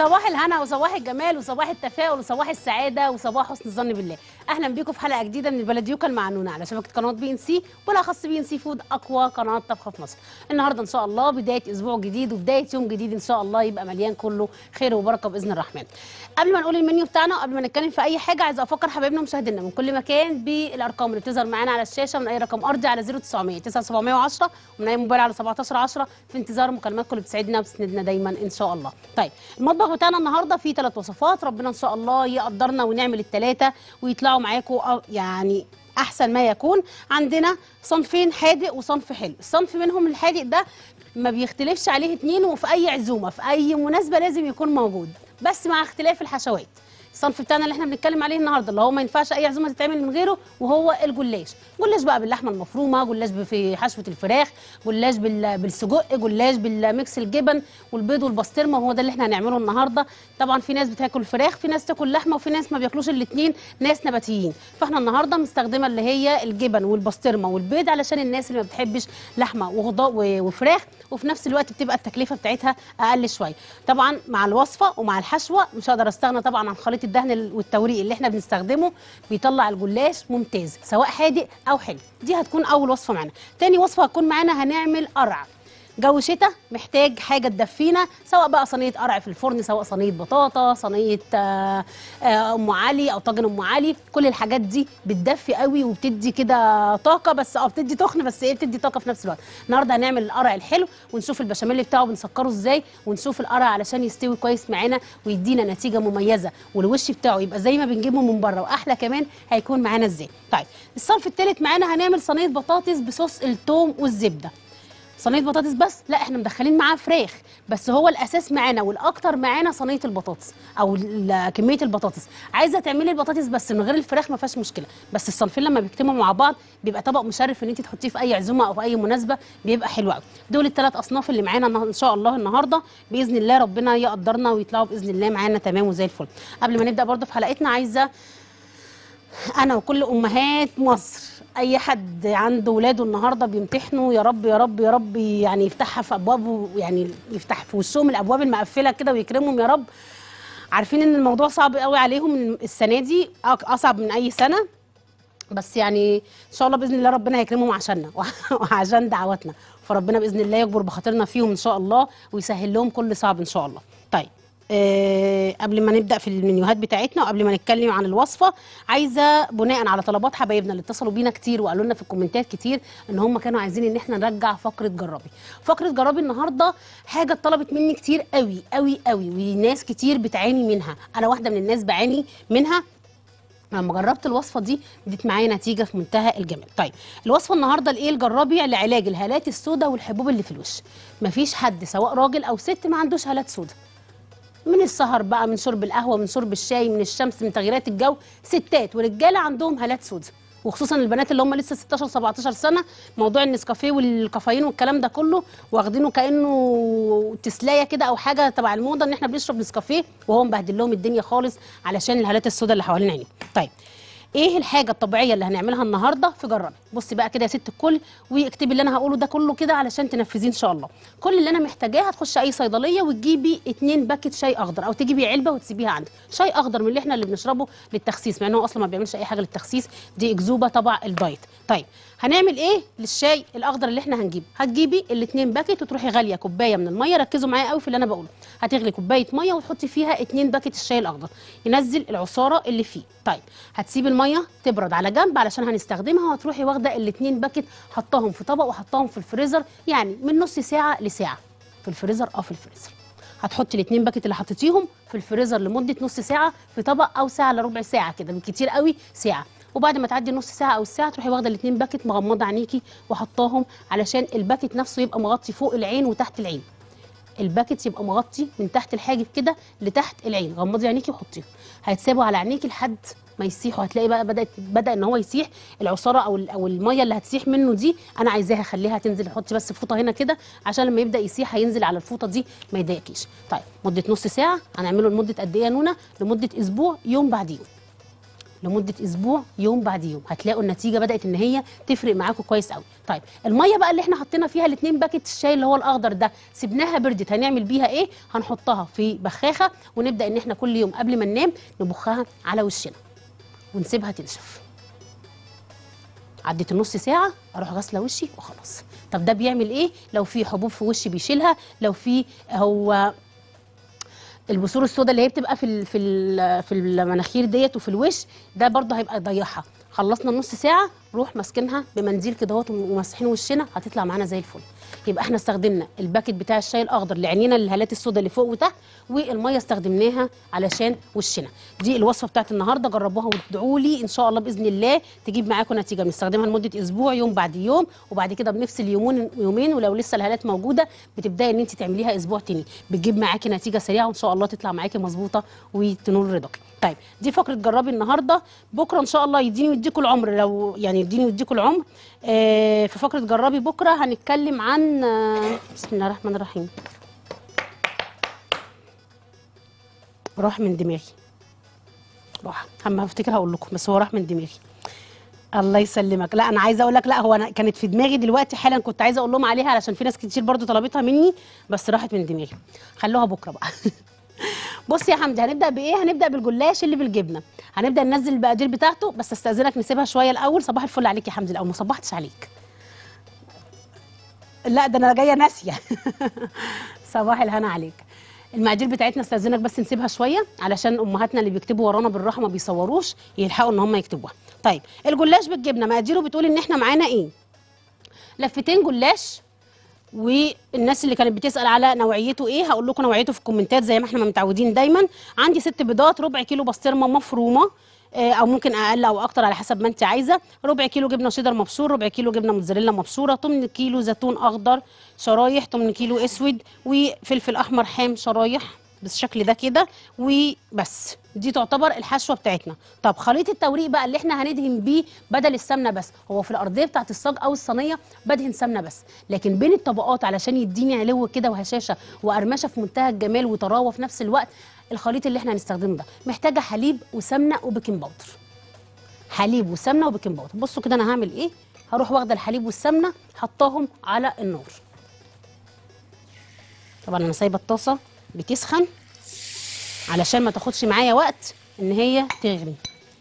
صباح الهنا وصباح الجمال وصباح التفاؤل وصباح السعاده وصباح حسن الظن بالله اهلا بيكم في حلقه جديده من البلديوكا المعنونه على شبكه قناه بي ان سي بالاخص بي ان سي فود اقوى قناه طبخه في مصر النهارده ان شاء الله بدايه اسبوع جديد وبدايه يوم جديد ان شاء الله يبقى مليان كله خير وبركه باذن الرحمن قبل ما نقول المنيو بتاعنا وقبل ما نتكلم في اي حاجه عايزه افكر حبايبنا ومشاهدينا من كل مكان بالارقام اللي بتظهر معانا على الشاشه من اي رقم ارضي على 0900 9710 ومن اي موبايل على 1710 في انتظار مكالماتكم اللي بتسعدنا وبتسندنا دايما ان شاء الله طيب المطبخ بتاعنا النهارده فيه ثلاث وصفات ربنا ان شاء الله يقدرنا ونعمل الثلاثه ويطلعوا معاكم يعني احسن ما يكون عندنا صنفين حادق وصنف حلو الصنف منهم الحادق ده ما بيختلفش عليه اتنين وفي اي عزومه في اي مناسبه لازم يكون موجود بس مع اختلاف الحشوات الصنف بتاعنا اللي احنا بنتكلم عليه النهارده اللي هو ما ينفعش اي عزومه تتعمل من غيره وهو الجلاش جلاش بقى باللحمه المفرومه جلاش في حشوه الفراخ جلاش بال- بالسجق جلاش بالميكس الجبن والبيض والبسطرمه وهو ده اللي احنا هنعمله النهارده طبعا في ناس بتاكل فراخ في ناس تاكل لحمه وفي ناس ما بياكلوش الاثنين ناس نباتيين فاحنا النهارده مستخدمه اللي هي الجبن والبسطرمه والبيض علشان الناس اللي ما بتحبش لحمه وخضار و- وفراخ وفي نفس الوقت بتبقى التكلفه بتاعتها اقل شويه طبعا مع الوصفه ومع الحشوه مش هقدر استغنى طبعا عن خليط الدهن والتوريق اللي احنا بنستخدمه بيطلع الجلاش ممتاز سواء حادق او حلو دي هتكون اول وصفه معانا تاني وصفه هتكون معانا هنعمل قرع جو شتاء محتاج حاجه تدفينا سواء بقى صينيه قرع في الفرن سواء صينيه بطاطا صينيه آه، آه، ام علي او طاجن ام علي كل الحاجات دي بتدفي قوي وبتدي كده طاقه بس اه بتدي تخن بس ايه بتدي طاقه في نفس الوقت النهارده هنعمل القرع الحلو ونشوف البشاميل بتاعه بنسكره ازاي ونشوف القرع علشان يستوي كويس معانا ويدينا نتيجه مميزه والوش بتاعه يبقى زي ما بنجيبه من بره واحلى كمان هيكون معانا ازاي طيب الصنف الثالث معانا هنعمل صينيه بطاطس بصوص الثوم والزبده صينيه بطاطس بس لا احنا مدخلين معاه فراخ بس هو الاساس معانا والاكتر معانا صينيه البطاطس او ال- كميه البطاطس عايزه تعملي البطاطس بس من غير الفراخ ما فيهاش مشكله بس الصنفين لما بيجتمعوا مع بعض بيبقى طبق مشرف ان انت تحطيه في اي عزومه او في اي مناسبه بيبقى حلو قوي دول الثلاث اصناف اللي معانا النه- ان شاء الله النهارده باذن الله ربنا يقدرنا ويطلعوا باذن الله معانا تمام وزي الفل قبل ما نبدا برضه في حلقتنا عايزه انا وكل امهات مصر اي حد عنده ولاده النهارده بيمتحنوا يا رب يا رب يا رب يعني يفتحها في ابوابه يعني يفتح في وشهم الابواب المقفله كده ويكرمهم يا رب عارفين ان الموضوع صعب قوي عليهم السنه دي أك- اصعب من اي سنه بس يعني ان شاء الله باذن الله ربنا هيكرمهم عشاننا وعشان دعواتنا فربنا باذن الله يكبر بخاطرنا فيهم ان شاء الله ويسهل لهم كل صعب ان شاء الله طيب أه قبل ما نبدا في المنيوهات بتاعتنا وقبل ما نتكلم عن الوصفه عايزه بناء على طلبات حبايبنا اللي اتصلوا بينا كتير وقالوا لنا في الكومنتات كتير ان هم كانوا عايزين ان احنا نرجع فقره جربي فقره جربي النهارده حاجه اتطلبت مني كتير قوي قوي قوي وناس كتير بتعاني منها انا واحده من الناس بعاني منها لما جربت الوصفه دي ادت معايا نتيجه في منتهى الجمال طيب الوصفه النهارده الايه الجرابي لعلاج الهالات السوداء والحبوب اللي في الوش مفيش حد سواء راجل او ست ما عندوش هالات سوداء من السهر بقى من شرب القهوه من شرب الشاي من الشمس من تغييرات الجو ستات ورجاله عندهم هالات سوداء وخصوصا البنات اللي هم لسه 16 17 سنه موضوع النسكافيه والكافيين والكلام ده كله واخدينه كانه تسلايه كده او حاجه تبع الموضه ان احنا بنشرب نسكافيه وهو مبهدل لهم الدنيا خالص علشان الهالات السوداء اللي حوالين عينيهم طيب ايه الحاجه الطبيعيه اللي هنعملها النهارده في جربي بصي بقى كده يا ست الكل واكتبي اللي انا هقوله ده كله كده علشان تنفذيه ان شاء الله كل اللي انا محتاجاه هتخشي اي صيدليه وتجيبي اتنين باكت شاي اخضر او تجيبي علبه وتسيبيها عندك شاي اخضر من اللي احنا اللي بنشربه للتخسيس مع انه اصلا ما بيعملش اي حاجه للتخسيس دي اكذوبه تبع الدايت طيب هنعمل ايه للشاي الاخضر اللي احنا هنجيبه هتجيبي الاتنين باكت وتروحي غاليه كوبايه من الميه ركزوا معايا قوي في اللي انا بقوله هتغلي كوبايه ميه وتحطي فيها اتنين باكت الشاي الاخضر ينزل العصاره اللي فيه طيب هتسيبي الميه تبرد على جنب علشان هنستخدمها وهتروحي واخده الاتنين باكت حطاهم في طبق وحطاهم في الفريزر يعني من نص ساعه لساعه في الفريزر اه في الفريزر هتحطي الاتنين باكت اللي حطيتيهم في الفريزر لمده نص ساعه في طبق او ساعه الا ربع ساعه كده بالكتير قوي ساعه وبعد ما تعدي نص ساعه او الساعه تروحي واخده الاتنين باكت مغمضه عينيكي وحطاهم علشان الباكت نفسه يبقى مغطي فوق العين وتحت العين الباكت يبقى مغطي من تحت الحاجب كده لتحت العين غمضي عينيكي وحطيهم هيتسابوا على عينيكي لحد ما يسيحوا هتلاقي بقى بدات بدا ان هو يسيح العصاره او ال- او الميه اللي هتسيح منه دي انا عايزاها اخليها تنزل حطي بس فوطه هنا كده عشان لما يبدا يسيح هينزل على الفوطه دي ما يضايقكيش طيب مده نص ساعه هنعمله لمده قد ايه يا نونا لمده اسبوع يوم بعد يوم لمده اسبوع يوم بعد يوم هتلاقوا النتيجه بدات ان هي تفرق معاكم كويس قوي طيب الميه بقى اللي احنا حطينا فيها الاثنين باكت الشاي اللي هو الاخضر ده سيبناها بردت هنعمل بيها ايه هنحطها في بخاخه ونبدا ان احنا كل يوم قبل ما ننام نبخها على وشنا ونسيبها تنشف عدت النص ساعه اروح غاسله وشي وخلاص طب ده بيعمل ايه لو في حبوب في وشي بيشيلها لو في هو البثور السوداء اللي هي بتبقى في ال في ال في المناخير ديت وفي الوش ده برضه هيبقى يضيعها خلصنا النص ساعه روح ماسكينها بمنديل كده اهوت ومسحين وشنا هتطلع معانا زي الفل يبقى احنا استخدمنا الباكت بتاع الشاي الاخضر لعينينا الهالات السوداء اللي فوق وتحت والميه استخدمناها علشان وشنا دي الوصفه بتاعت النهارده جربوها وادعوا لي ان شاء الله باذن الله تجيب معاكم نتيجه بنستخدمها لمده اسبوع يوم بعد يوم وبعد كده بنفصل يومين يومين ولو لسه الهالات موجوده بتبداي ان انت تعمليها اسبوع تاني بتجيب معاكي نتيجه سريعه وان شاء الله تطلع معاكي مظبوطه وتنول رضاك طيب دي فقره جربي النهارده بكره ان شاء الله يديني ويديكوا العمر لو يعني يديني ويديكوا العمر آه في فقره جربي بكره هنتكلم عن آه بسم الله الرحمن الرحيم راح من دماغي راح اما هفتكر هقول لكم بس هو راح من دماغي الله يسلمك لا انا عايزه اقول لك لا هو انا كانت في دماغي دلوقتي حالا كنت عايزه اقول لهم عليها علشان في ناس كتير برضو طلبتها مني بس راحت من دماغي خلوها بكره بقى بصي يا حمدي هنبدا بايه هنبدا بالجلاش اللي بالجبنه هنبدا ننزل المقادير بتاعته بس استاذنك نسيبها شويه الاول صباح الفل عليك يا حمدي الاول ما صبحتش عليك لا ده انا جايه ناسيه صباح الهنا عليك المقادير بتاعتنا استاذنك بس نسيبها شويه علشان امهاتنا اللي بيكتبوا ورانا بالراحه ما بيصوروش يلحقوا ان هم يكتبوها طيب الجلاش بالجبنه مقاديره بتقول ان احنا معانا ايه لفتين جلاش والناس اللي كانت بتسال على نوعيته ايه هقول لكم نوعيته في الكومنتات زي ما احنا متعودين دايما عندي ست بيضات ربع كيلو بسطرمه مفرومه آه، او ممكن اقل او اكتر على حسب ما انت عايزه ربع كيلو جبنه شيدر مبشور ربع كيلو جبنه موتزاريلا مبشوره 8 كيلو زيتون اخضر شرايح 8 كيلو اسود وفلفل احمر حام شرايح بالشكل ده كده وبس دي تعتبر الحشوه بتاعتنا طب خليط التوريق بقى اللي احنا هندهن بيه بدل السمنه بس هو في الارضيه بتاعت الصاج او الصينيه بدهن سمنه بس لكن بين الطبقات علشان يديني علو كده وهشاشه وقرمشه في منتهى الجمال وطراوه في نفس الوقت الخليط اللي احنا هنستخدمه ده محتاجه حليب وسمنه وبيكنج باودر حليب وسمنه وبيكنج باودر بصوا كده انا هعمل ايه هروح واخده الحليب والسمنه حطاهم على النار طبعا انا سايبه الطاسه بتسخن علشان ما تاخدش معايا وقت ان هي تغلي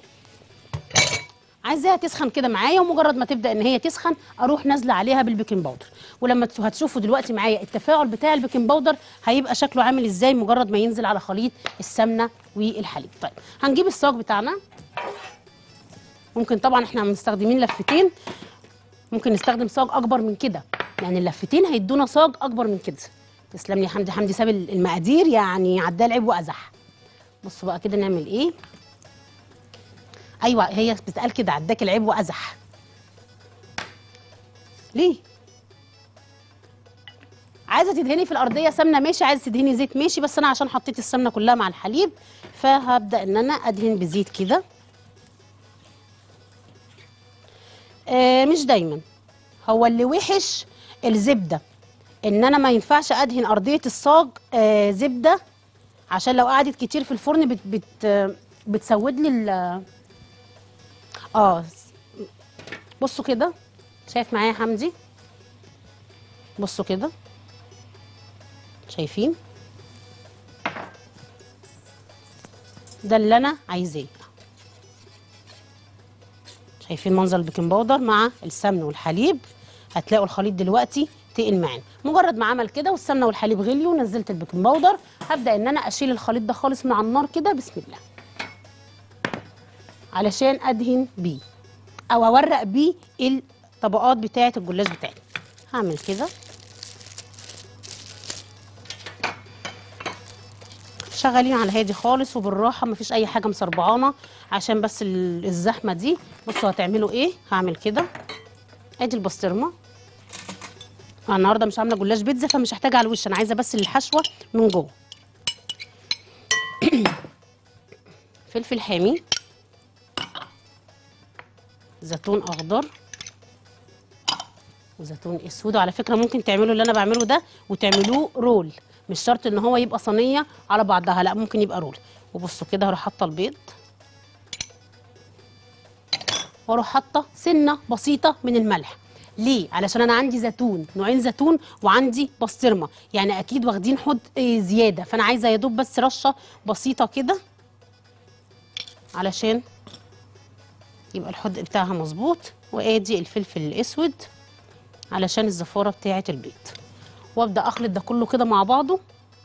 عايزاها تسخن كده معايا ومجرد ما تبدا ان هي تسخن اروح نازله عليها بالبيكنج باودر ولما تشوفوا- هتشوفوا دلوقتي معايا التفاعل بتاع البيكنج باودر هيبقى شكله عامل ازاي مجرد ما ينزل على خليط السمنه والحليب طيب هنجيب الصاج بتاعنا ممكن طبعا احنا مستخدمين لفتين ممكن نستخدم صاج اكبر من كده يعني اللفتين هيدونا صاج اكبر من كده تسلم لي يا حمدي حمدي ساب المقادير يعني عداه العيب وازح بصوا بقى كده نعمل ايه ايوه هي بتتقال كده عداك العيب وازح ليه عايزه تدهني في الارضيه سمنه ماشي عايزه تدهني زيت ماشي بس انا عشان حطيت السمنه كلها مع الحليب فهبدا ان انا ادهن بزيت كده آه مش دايما هو اللي وحش الزبده ان انا ما ينفعش ادهن ارضيه الصاج آه زبده عشان لو قعدت كتير في الفرن بت بت بتسود لي ال- اه بصوا كده شايف معايا حمدي بصوا كده شايفين ده اللي انا عايزاه شايفين منظر البيكنج باودر مع السمن والحليب هتلاقوا الخليط دلوقتي تقل معانا مجرد ما عمل كده والسمنه والحليب غليوا ونزلت البيكنج باودر هبدا ان انا اشيل الخليط ده خالص من على النار كده بسم الله علشان ادهن بيه او اورق بيه الطبقات بتاعه الجلاش بتاعي هعمل كده شغالين على هادي خالص وبالراحه مفيش اي حاجه مسربعانه عشان بس ال- الزحمه دي بصوا هتعملوا ايه هعمل كده ادي البسطرمه انا النهارده مش عامله جلاش بيتزا فمش هحتاج على الوش انا عايزه بس الحشوه من جوه فلفل حامي زيتون اخضر وزيتون اسود وعلى فكره ممكن تعملوا اللي انا بعمله ده وتعملوه رول مش شرط ان هو يبقى صينيه على بعضها لا ممكن يبقى رول وبصوا كده هروح حاطه البيض واروح حاطه سنه بسيطه من الملح ليه علشان انا عندي زيتون نوعين زيتون وعندي بسطرمه يعني اكيد واخدين حد إيه، زياده فانا عايزه يا دوب بس رشه بسيطه كده علشان يبقى الحدق بتاعها مظبوط وادي الفلفل الاسود علشان الزفاره بتاعه البيض وابدا اخلط ده كله كده مع بعضه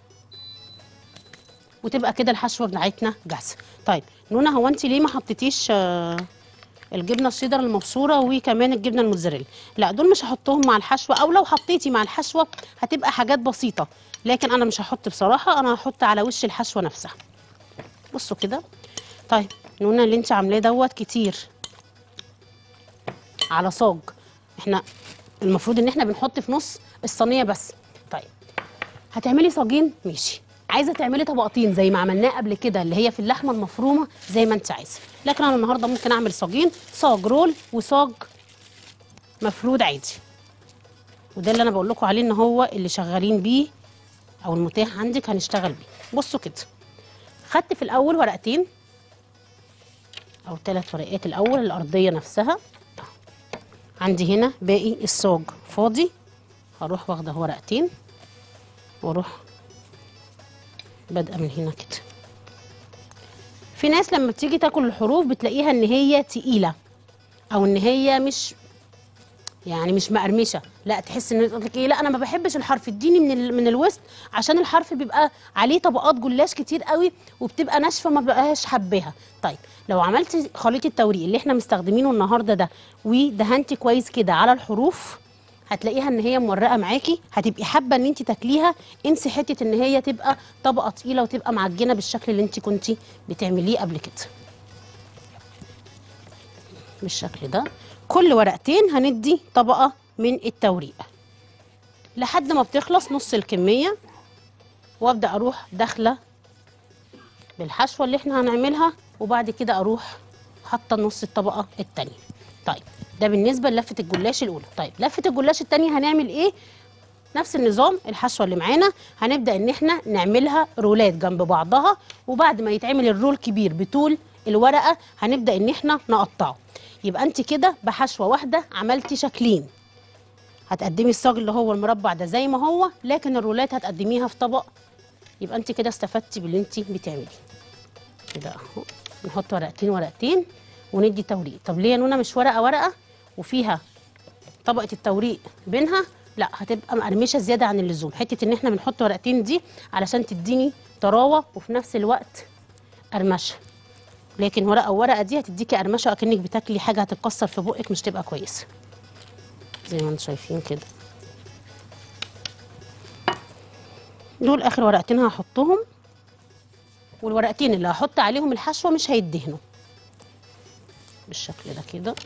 وتبقى كده الحشوه بتاعتنا جاهزه طيب نونا هو انت ليه ما حطيتيش آه، الجبنه الشيدر المبشوره وكمان الجبنه الموتزاريلا لا دول مش هحطهم مع الحشوه او لو حطيتي مع الحشوه هتبقى حاجات بسيطه لكن انا مش هحط بصراحه انا هحط على وش الحشوه نفسها بصوا كده طيب نونا اللي انت عاملاه دوت كتير على صاج احنا المفروض ان احنا بنحط في نص الصينيه بس طيب هتعملي صاجين ماشي عايزه تعملي طبقتين زي ما عملناه قبل كده اللي هي في اللحمه المفرومه زي ما انت عايزه لكن انا النهارده ممكن اعمل صاجين صاج رول وصاج مفرود عادي وده اللي انا بقول لكم عليه ان هو اللي شغالين بيه او المتاح عندك هنشتغل بيه بصوا كده خدت في الاول ورقتين او ثلاث ورقات الاول الارضيه نفسها عندي هنا باقي الصاج فاضي هروح واخده ورقتين واروح بادئه من هنا كده في ناس لما بتيجي تاكل الحروف بتلاقيها ان هي تقيله او ان هي مش يعني مش مقرمشه لا تحس ان تقول لك ايه لا انا ما بحبش الحرف اديني من ال... من الوسط عشان الحرف بيبقى عليه طبقات جلاش كتير قوي وبتبقى ناشفه ما بقاش حباها طيب لو عملتي خليط التوريق اللي احنا مستخدمينه النهارده ده ودهنتي كويس كده على الحروف هتلاقيها ان هي مورقه معاكي هتبقي حابه ان انت تاكليها انسي حته ان هي تبقى طبقه تقيله وتبقى معجنه بالشكل اللي انت كنتي بتعمليه قبل كده بالشكل ده كل ورقتين هندي طبقه من التوريق لحد ما بتخلص نص الكميه وابدا اروح داخله بالحشوه اللي احنا هنعملها وبعد كده اروح حاطه نص الطبقه التانيه طيب ده بالنسبه للفه الجلاش الاولى طيب لفه الجلاش التانيه هنعمل ايه نفس النظام الحشوه اللي معانا هنبدا ان احنا نعملها رولات جنب بعضها وبعد ما يتعمل الرول كبير بطول الورقه هنبدا ان احنا نقطعه يبقى انت كده بحشوه واحده عملتي شكلين هتقدمي الصاج اللي هو المربع ده زي ما هو لكن الرولات هتقدميها في طبق يبقى انت كده استفدتي باللي انت بتعمليه كده اهو نحط ورقتين ورقتين وندي توريق طب ليه يا نونا مش ورقه ورقه وفيها طبقه التوريق بينها لا هتبقى مقرمشه زياده عن اللزوم حته ان احنا بنحط ورقتين دي علشان تديني طراوه وفي نفس الوقت قرمشه لكن ورقه وورقه دي هتديكي قرمشه اكنك بتاكلي حاجه هتتكسر في بقك مش تبقى كويسه زي ما انتم شايفين كده دول اخر ورقتين هحطهم والورقتين اللي هحط عليهم الحشوه مش هيدهنوا بالشكل ده كده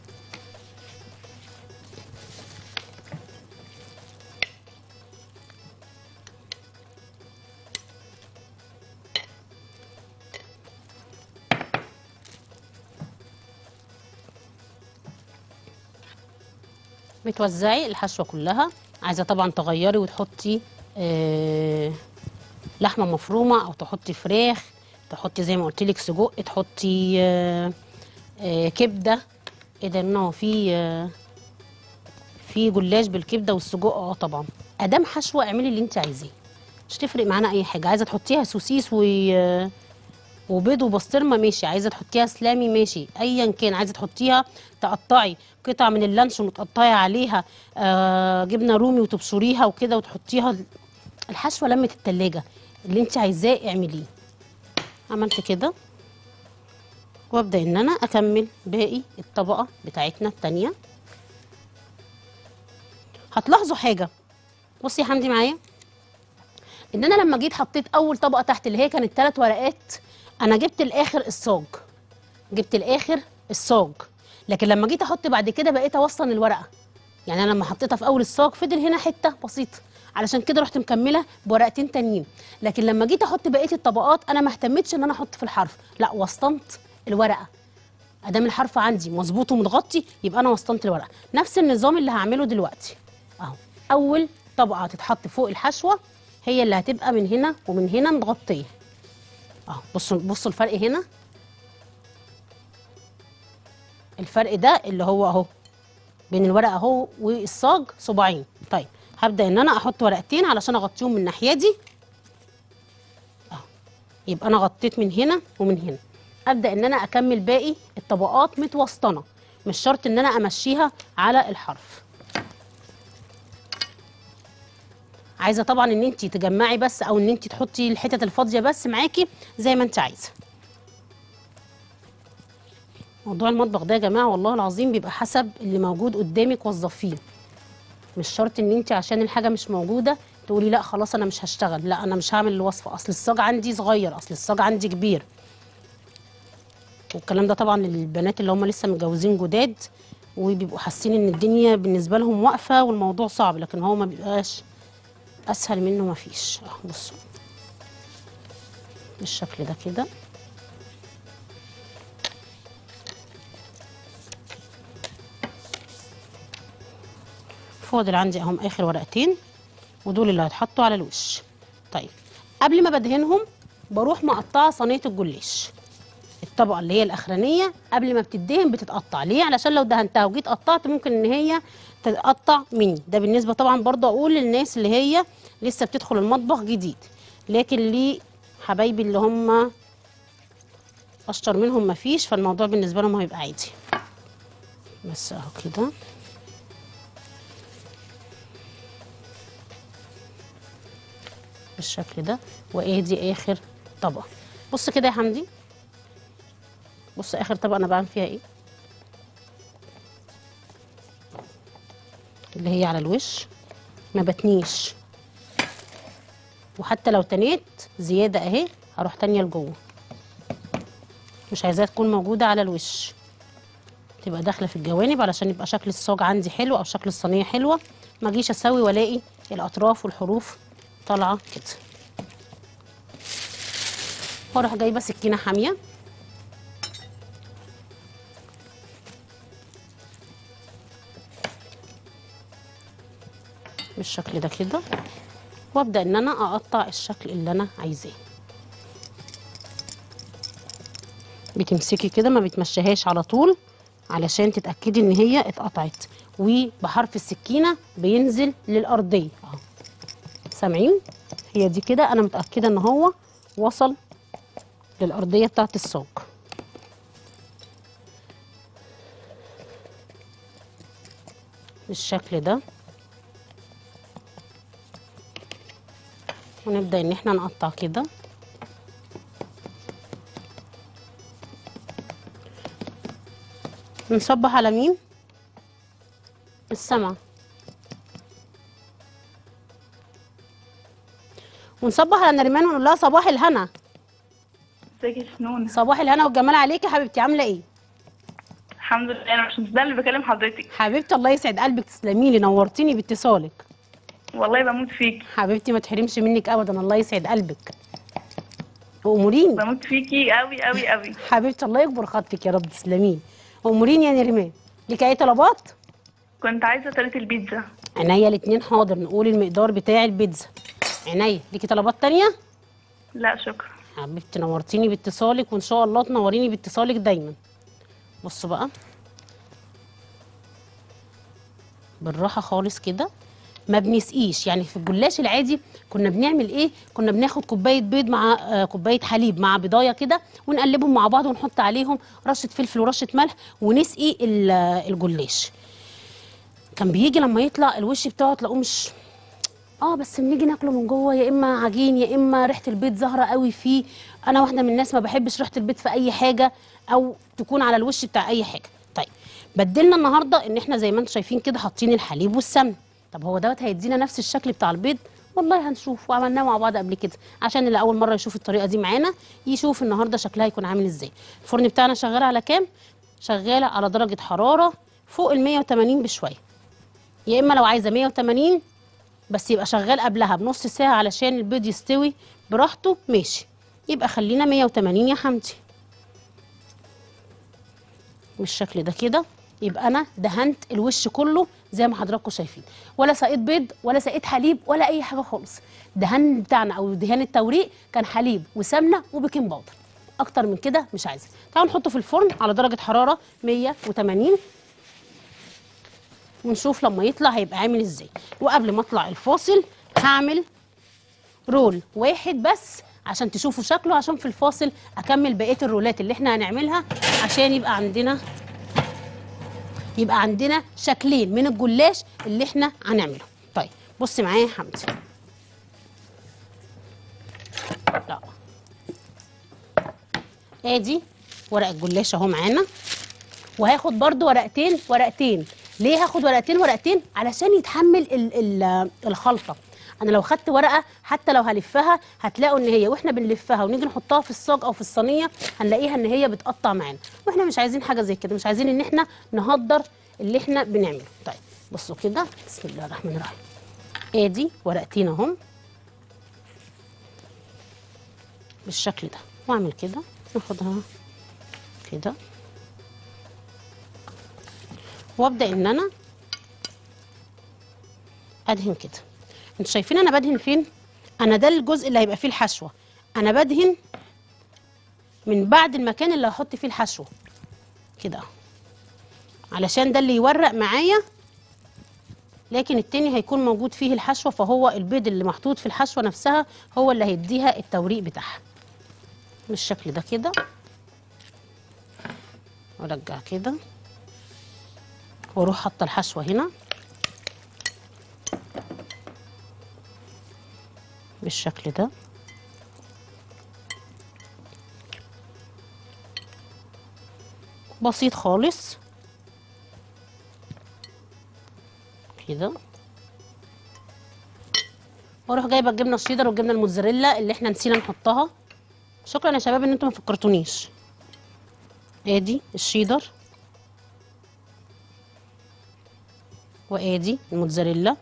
بتوزعي الحشوه كلها عايزه طبعا تغيري وتحطي آه لحمه مفرومه او تحطي فراخ تحطي زي ما قلت لك سجق تحطي آه آه كبده ايه ده انه في آه في جلاش بالكبده والسجق اه طبعا ادام حشوه اعملي اللي انت عايزاه مش تفرق معانا اي حاجه عايزه تحطيها سوسيس و آه، وبيض وبسطرمه ماشي عايزه تحطيها سلامي ماشي ايا كان عايزه تحطيها تقطعي قطع من اللانشون وتقطعي عليها آه جبنه رومي وتبشريها وكده وتحطيها الحشوه لمه التلاجة اللي انت عايزاه اعمليه عملت كده وابدا ان انا اكمل باقي الطبقه بتاعتنا التانية هتلاحظوا حاجه بصي يا حمدي معايا ان انا لما جيت حطيت اول طبقه تحت اللي هي كانت ثلاث ورقات انا جبت الاخر الصاج جبت الاخر الصاج لكن لما جيت احط بعد كده بقيت اوصل الورقه يعني انا لما حطيتها في اول الصاج فضل هنا حته بسيطه علشان كده رحت مكمله بورقتين تانيين لكن لما جيت احط بقيه الطبقات انا ما اهتمتش ان انا احط في الحرف لا وسطنت الورقه ادام الحرف عندي مظبوط ومتغطي يبقى انا وسطنت الورقه نفس النظام اللي هعمله دلوقتي اهو اول طبقه هتتحط فوق الحشوه هي اللي هتبقى من هنا ومن هنا متغطيه اهو بصوا بصوا الفرق هنا الفرق ده اللي هو اهو بين الورق اهو والصاج صباعين طيب هبدا ان انا احط ورقتين علشان اغطيهم من الناحيه دي اهو يبقى انا غطيت من هنا ومن هنا ابدا ان انا اكمل باقي الطبقات متوسطنه مش شرط ان انا امشيها على الحرف عايزه طبعا ان انت تجمعي بس او ان انت تحطي الحتت الفاضيه بس معاكي زي ما انت عايزه موضوع المطبخ ده يا جماعه والله العظيم بيبقى حسب اللي موجود قدامك وظفيه مش شرط ان انت عشان الحاجه مش موجوده تقولي لا خلاص انا مش هشتغل لا انا مش هعمل الوصفه اصل الصاج عندي صغير اصل الصاج عندي كبير والكلام ده طبعا للبنات اللي هم لسه متجوزين جداد وبيبقوا حاسين ان الدنيا بالنسبه لهم واقفه والموضوع صعب لكن هو ما بيبقاش اسهل منه ما فيش اهو بصوا بالشكل ده كده فاضل عندي اهم اخر ورقتين ودول اللي هيتحطوا على الوش طيب قبل ما بدهنهم بروح مقطعه صينيه الجلاش الطبقه اللي هي الاخرانيه قبل ما بتدهن بتتقطع ليه علشان لو دهنتها وجيت قطعت ممكن ان هي تتقطع مني ده بالنسبه طبعا برضه اقول للناس اللي هي لسه بتدخل المطبخ جديد لكن ليه حبايبي اللي هم اشطر منهم مفيش فالموضوع بالنسبه لهم هيبقى عادي بس اهو كده بالشكل ده وادي اخر طبقه بص كده يا حمدي بص اخر طبقه انا بعمل فيها ايه اللي هي على الوش ما بتنيش وحتى لو تنيت زياده اهي هروح تانيه لجوه مش عايزاها تكون موجوده على الوش تبقى داخله في الجوانب علشان يبقى شكل الصاج عندي حلو او شكل الصينيه حلوه ما اجيش اسوي والاقي الاطراف والحروف طالعه كده واروح جايبه سكينه حاميه بالشكل ده كده وابدا ان انا اقطع الشكل اللي انا عايزاه بتمسكي كده ما بتمشيهاش على طول علشان تتاكدي ان هي اتقطعت وبحرف السكينه بينزل للارضيه اهو سامعين هي دي كده انا متاكده ان هو وصل للارضيه بتاعت الصاج بالشكل ده ونبدا ان احنا نقطع كده نصبح على مين السما ونصبح على نريمان ونقول لها صباح الهنا ازيك يا سنون صباح الهنا والجمال عليكي يا حبيبتي عامله ايه الحمد لله انا مش مصدقه اللي بكلم حضرتك حبيبتي الله يسعد قلبك تسلمي لي نورتيني باتصالك والله بموت فيكي حبيبتي ما تحرمش منك ابدا الله يسعد قلبك اموريني بموت فيكي قوي قوي قوي حبيبتي الله يكبر خاطرك يا رب تسلمي اموريني يا نريمان ليكي اي طلبات كنت عايزه طريقه البيتزا عينيا الاتنين حاضر نقول المقدار بتاع البيتزا عينيا ليكي طلبات تانية لا شكرا حبيبتي نورتيني باتصالك وان شاء الله تنوريني باتصالك دايما بصوا بقى بالراحه خالص كده ما بنسقيش يعني في الجلاش العادي كنا بنعمل ايه كنا بناخد كوبايه بيض مع آه كوبايه حليب مع بضايه كده ونقلبهم مع بعض ونحط عليهم رشه فلفل ورشه ملح ونسقي ال- الجلاش كان بيجي لما يطلع الوش بتاعه تلاقوه مش اه بس بنيجي ناكله من جوه يا اما عجين يا اما ريحه البيض ظاهره قوي فيه انا واحده من الناس ما بحبش ريحه البيض في اي حاجه او تكون على الوش بتاع اي حاجه طيب بدلنا النهارده ان احنا زي ما انتم شايفين كده حاطين الحليب والسمن طب هو دوت هيدينا نفس الشكل بتاع البيض والله هنشوف وعملناه مع بعض قبل كده عشان اللي اول مره يشوف الطريقه دي معانا يشوف النهارده شكلها هيكون عامل ازاي الفرن بتاعنا شغال على كام شغاله على درجه حراره فوق ال 180 بشويه يا اما لو عايزه 180 بس يبقى شغال قبلها بنص ساعه علشان البيض يستوي براحته ماشي يبقى خلينا 180 يا حمدي بالشكل ده كده يبقى انا دهنت الوش كله زي ما حضراتكم شايفين ولا سقيت بيض ولا سقيت حليب ولا اي حاجه خالص دهن بتاعنا او دهان التوريق كان حليب وسمنه وبيكنج باودر اكتر من كده مش عايزه تعالوا نحطه في الفرن على درجه حراره 180 ونشوف لما يطلع هيبقى عامل ازاي وقبل ما اطلع الفاصل هعمل رول واحد بس عشان تشوفوا شكله عشان في الفاصل اكمل بقيه الرولات اللي احنا هنعملها عشان يبقى عندنا يبقى عندنا شكلين من الجلاش اللي احنا هنعمله طيب بص معايا يا حمدي لا ادي ورق الجلاش اهو معانا وهاخد برضو ورقتين ورقتين ليه هاخد ورقتين ورقتين علشان يتحمل ال ال الخلطه انا لو خدت ورقه حتى لو هلفها هتلاقوا ان هي واحنا بنلفها ونيجي نحطها في الصاج او في الصينيه هنلاقيها ان هي بتقطع معانا واحنا مش عايزين حاجه زي كده مش عايزين ان احنا نهدر اللي احنا بنعمله طيب بصوا كده بسم الله الرحمن الرحيم ادي ورقتين اهم بالشكل ده واعمل كده ناخدها كده وابدا ان انا ادهن كده انتوا شايفين انا بدهن فين انا ده الجزء اللي هيبقى فيه الحشوه انا بدهن من بعد المكان اللي هحط فيه الحشوه كده اهو علشان ده اللي يورق معايا لكن التاني هيكون موجود فيه الحشوه فهو البيض اللي محطوط في الحشوه نفسها هو اللي هيديها التوريق بتاعها بالشكل ده كده وارجع كده واروح حاطه الحشوه هنا بالشكل ده بسيط خالص كده واروح جايبه الجبنه الشيدر والجبنه الموتزاريلا اللي احنا نسينا نحطها شكرا يا شباب ان انتم ما فكرتونيش ادي الشيدر وادي الموتزاريلا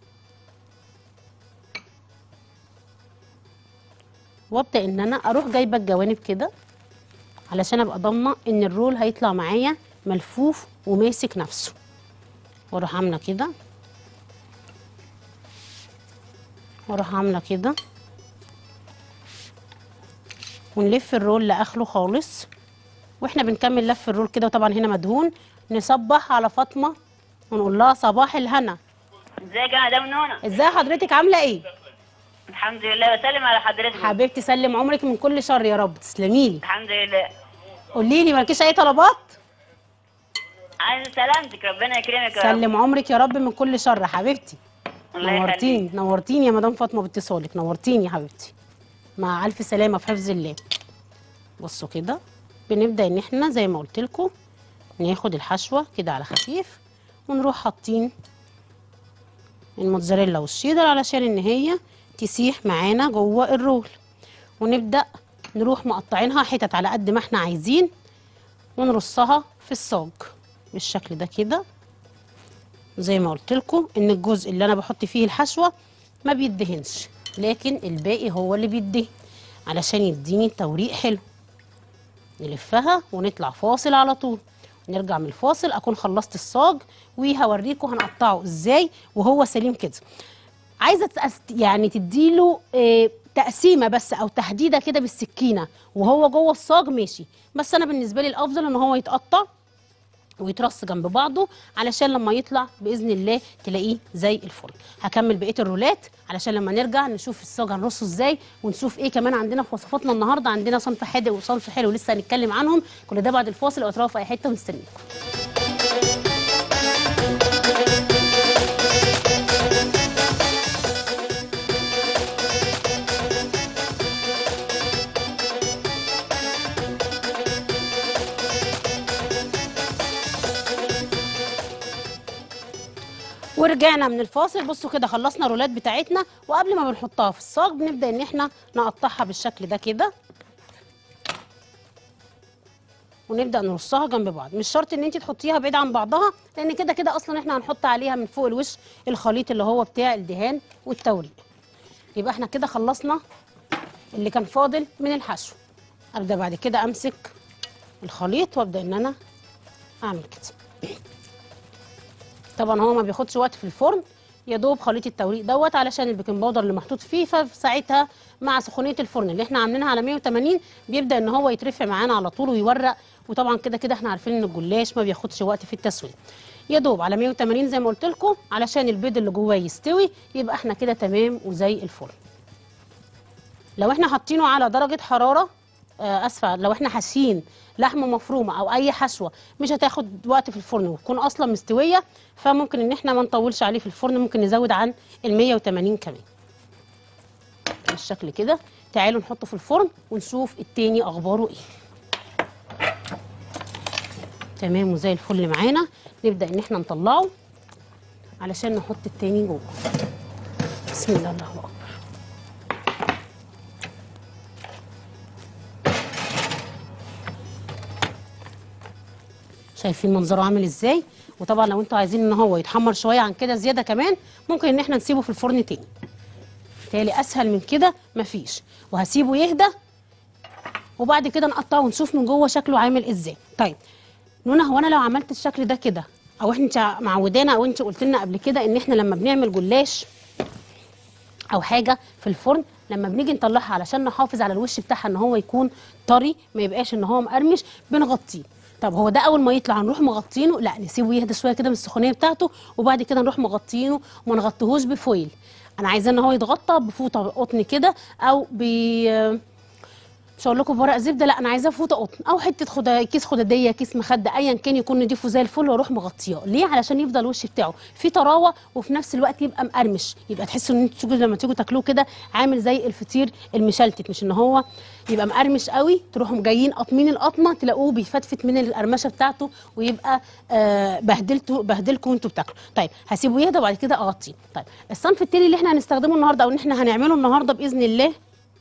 وابدا ان انا اروح جايبه الجوانب كده علشان ابقى ضامنه ان الرول هيطلع معايا ملفوف وماسك نفسه واروح عامله كده واروح عامله كده ونلف الرول لاخره خالص واحنا بنكمل لف الرول كده وطبعا هنا مدهون نصبح على فاطمه ونقول لها صباح الهنا ازيك يا مدام نونا ازاي حضرتك عامله ايه الحمد لله بسلم على حضرتك حبيبتي سلم عمرك من كل شر يا رب تسلمي لي الحمد لله قولي لي مالكيش اي طلبات عايز سلامتك ربنا يكرمك يا رب سلم عمرك يا رب من كل شر حبيبتي الله نورتيني يخليك نورتيني يا مدام فاطمه باتصالك نورتيني يا حبيبتي مع الف سلامه في حفظ الله بصوا كده بنبدا ان احنا زي ما قلت لكم ناخد الحشوه كده على خفيف ونروح حاطين الموتزاريلا والشيدر علشان ان هي تسيح معانا جوه الرول ونبدا نروح مقطعينها حتت على قد ما احنا عايزين ونرصها في الصاج بالشكل ده كده زي ما قلت لكم ان الجزء اللي انا بحط فيه الحشوه ما بيدهنش لكن الباقي هو اللي بيدهن علشان يديني توريق حلو نلفها ونطلع فاصل على طول نرجع من الفاصل اكون خلصت الصاج وهوريكم هنقطعه ازاي وهو سليم كده عايزه تأس- يعني تديله آه، تقسيمه بس او تحديده كده بالسكينه وهو جوه الصاج ماشي بس انا بالنسبه لي الافضل ان هو يتقطع ويترص جنب بعضه علشان لما يطلع باذن الله تلاقيه زي الفل هكمل بقيه الرولات علشان لما نرجع نشوف الصاج هنرصه ازاي ونشوف ايه كمان عندنا في وصفاتنا النهارده عندنا صنف حادق وصنف حلو لسه هنتكلم عنهم كل ده بعد الفاصل واطراف في اي حته مستنيكم ورجعنا من الفاصل بصوا كده خلصنا الرولات بتاعتنا وقبل ما بنحطها في الصاج بنبدا ان احنا نقطعها بالشكل ده كده ونبدا نرصها جنب بعض مش شرط ان انت تحطيها بعيد عن بعضها لان كده كده اصلا احنا هنحط عليها من فوق الوش الخليط اللي هو بتاع الدهان والتوريق يبقى احنا كده خلصنا اللي كان فاضل من الحشو ابدا بعد كده امسك الخليط وابدا ان انا اعمل كده طبعا هو ما بياخدش وقت في الفرن يا دوب خليط التوريق دوت علشان البيكنج باودر اللي محطوط فيه فساعتها مع سخونيه الفرن اللي احنا عاملينها على 180 بيبدا ان هو يترفع معانا على طول ويورق وطبعا كده كده احنا عارفين ان الجلاش ما بياخدش وقت في التسويه يا دوب على 180 زي ما قلت لكم علشان البيض اللي جواه يستوي يبقى احنا كده تمام وزي الفل لو احنا حاطينه على درجه حراره آه، اسفه لو احنا حاشين لحمه مفرومه او اي حشوه مش هتاخد وقت في الفرن وتكون اصلا مستويه فممكن ان احنا ما نطولش عليه في الفرن ممكن نزود عن ال 180 كمان بالشكل كده تعالوا نحطه في الفرن ونشوف التاني اخباره ايه تمام وزي الفل معانا نبدا ان احنا نطلعه علشان نحط التاني جوه بسم الله الله اكبر شايفين منظره عامل ازاي وطبعا لو انتوا عايزين ان هو يتحمر شويه عن كده زياده كمان ممكن ان احنا نسيبه في الفرن تاني بالتالي اسهل من كده مفيش وهسيبه يهدى وبعد كده نقطعه ونشوف من جوه شكله عامل ازاي طيب نونا هو انا لو عملت الشكل ده كده او احنا معودانا او انت قلت لنا قبل كده ان احنا لما بنعمل جلاش او حاجه في الفرن لما بنيجي نطلعها علشان نحافظ على الوش بتاعها ان هو يكون طري ما يبقاش ان هو مقرمش بنغطيه طب هو ده اول ما يطلع نروح مغطينه لا نسيبه يهدى شويه كده من السخونيه بتاعته وبعد كده نروح مغطينه وما نغطيهوش بفويل انا عايزاه ان هو يتغطى بفوطه قطن كده او ب مش هقول لكم بورق زبده لا انا عايزاه فوطه قطن او حته خدا كيس خداديه كيس مخده ايا كان يكون نضيفه زي الفل واروح مغطياه ليه علشان يفضل الوش بتاعه فيه طراوه وفي نفس الوقت يبقى مقرمش يبقى تحسوا ان انتوا تيجوا لما تيجوا تاكلوه كده عامل زي الفطير المشلتت مش ان هو يبقى مقرمش قوي تروحوا جايين قاطمين القطمه تلاقوه بيفتفت من القرمشه بتاعته ويبقى آه بهدلته بهدلكم وانتوا بتاكلوا طيب هسيبه يهدى وبعد كده اغطيه طيب الصنف التاني اللي احنا هنستخدمه النهارده او ان احنا هنعمله النهارده باذن الله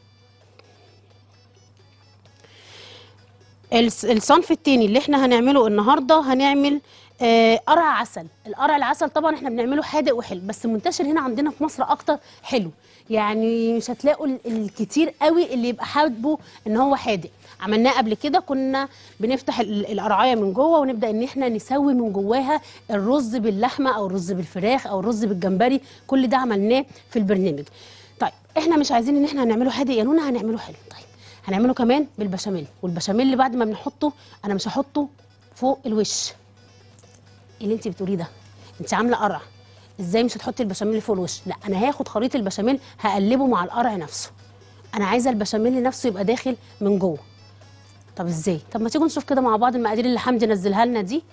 الس- الصنف التاني اللي احنا هنعمله النهارده هنعمل آه، قرع عسل القرع العسل طبعا احنا بنعمله حادق وحلو بس منتشر هنا عندنا في مصر اكتر حلو يعني مش هتلاقوا ال- الكتير قوي اللي يبقى حابه ان هو حادق عملناه قبل كده كنا بنفتح ال- القرعايه من جوه ونبدا ان احنا نسوي من جواها الرز باللحمه او الرز بالفراخ او الرز بالجمبري كل ده عملناه في البرنامج طيب احنا مش عايزين ان احنا هنعمله حادق يا نونا هنعمله حلو طيب هنعمله كمان بالبشاميل والبشاميل اللي بعد ما بنحطه انا مش هحطه فوق الوش إيه اللي انت بتقوليه ده انت عامله قرع ازاي مش هتحطي البشاميل فوق الوش لا انا هاخد خليط البشاميل هقلبه مع القرع نفسه انا عايزه البشاميل نفسه يبقى داخل من جوه طب ازاي طب ما تيجوا نشوف كده مع بعض المقادير اللي حمدي نزلها لنا دي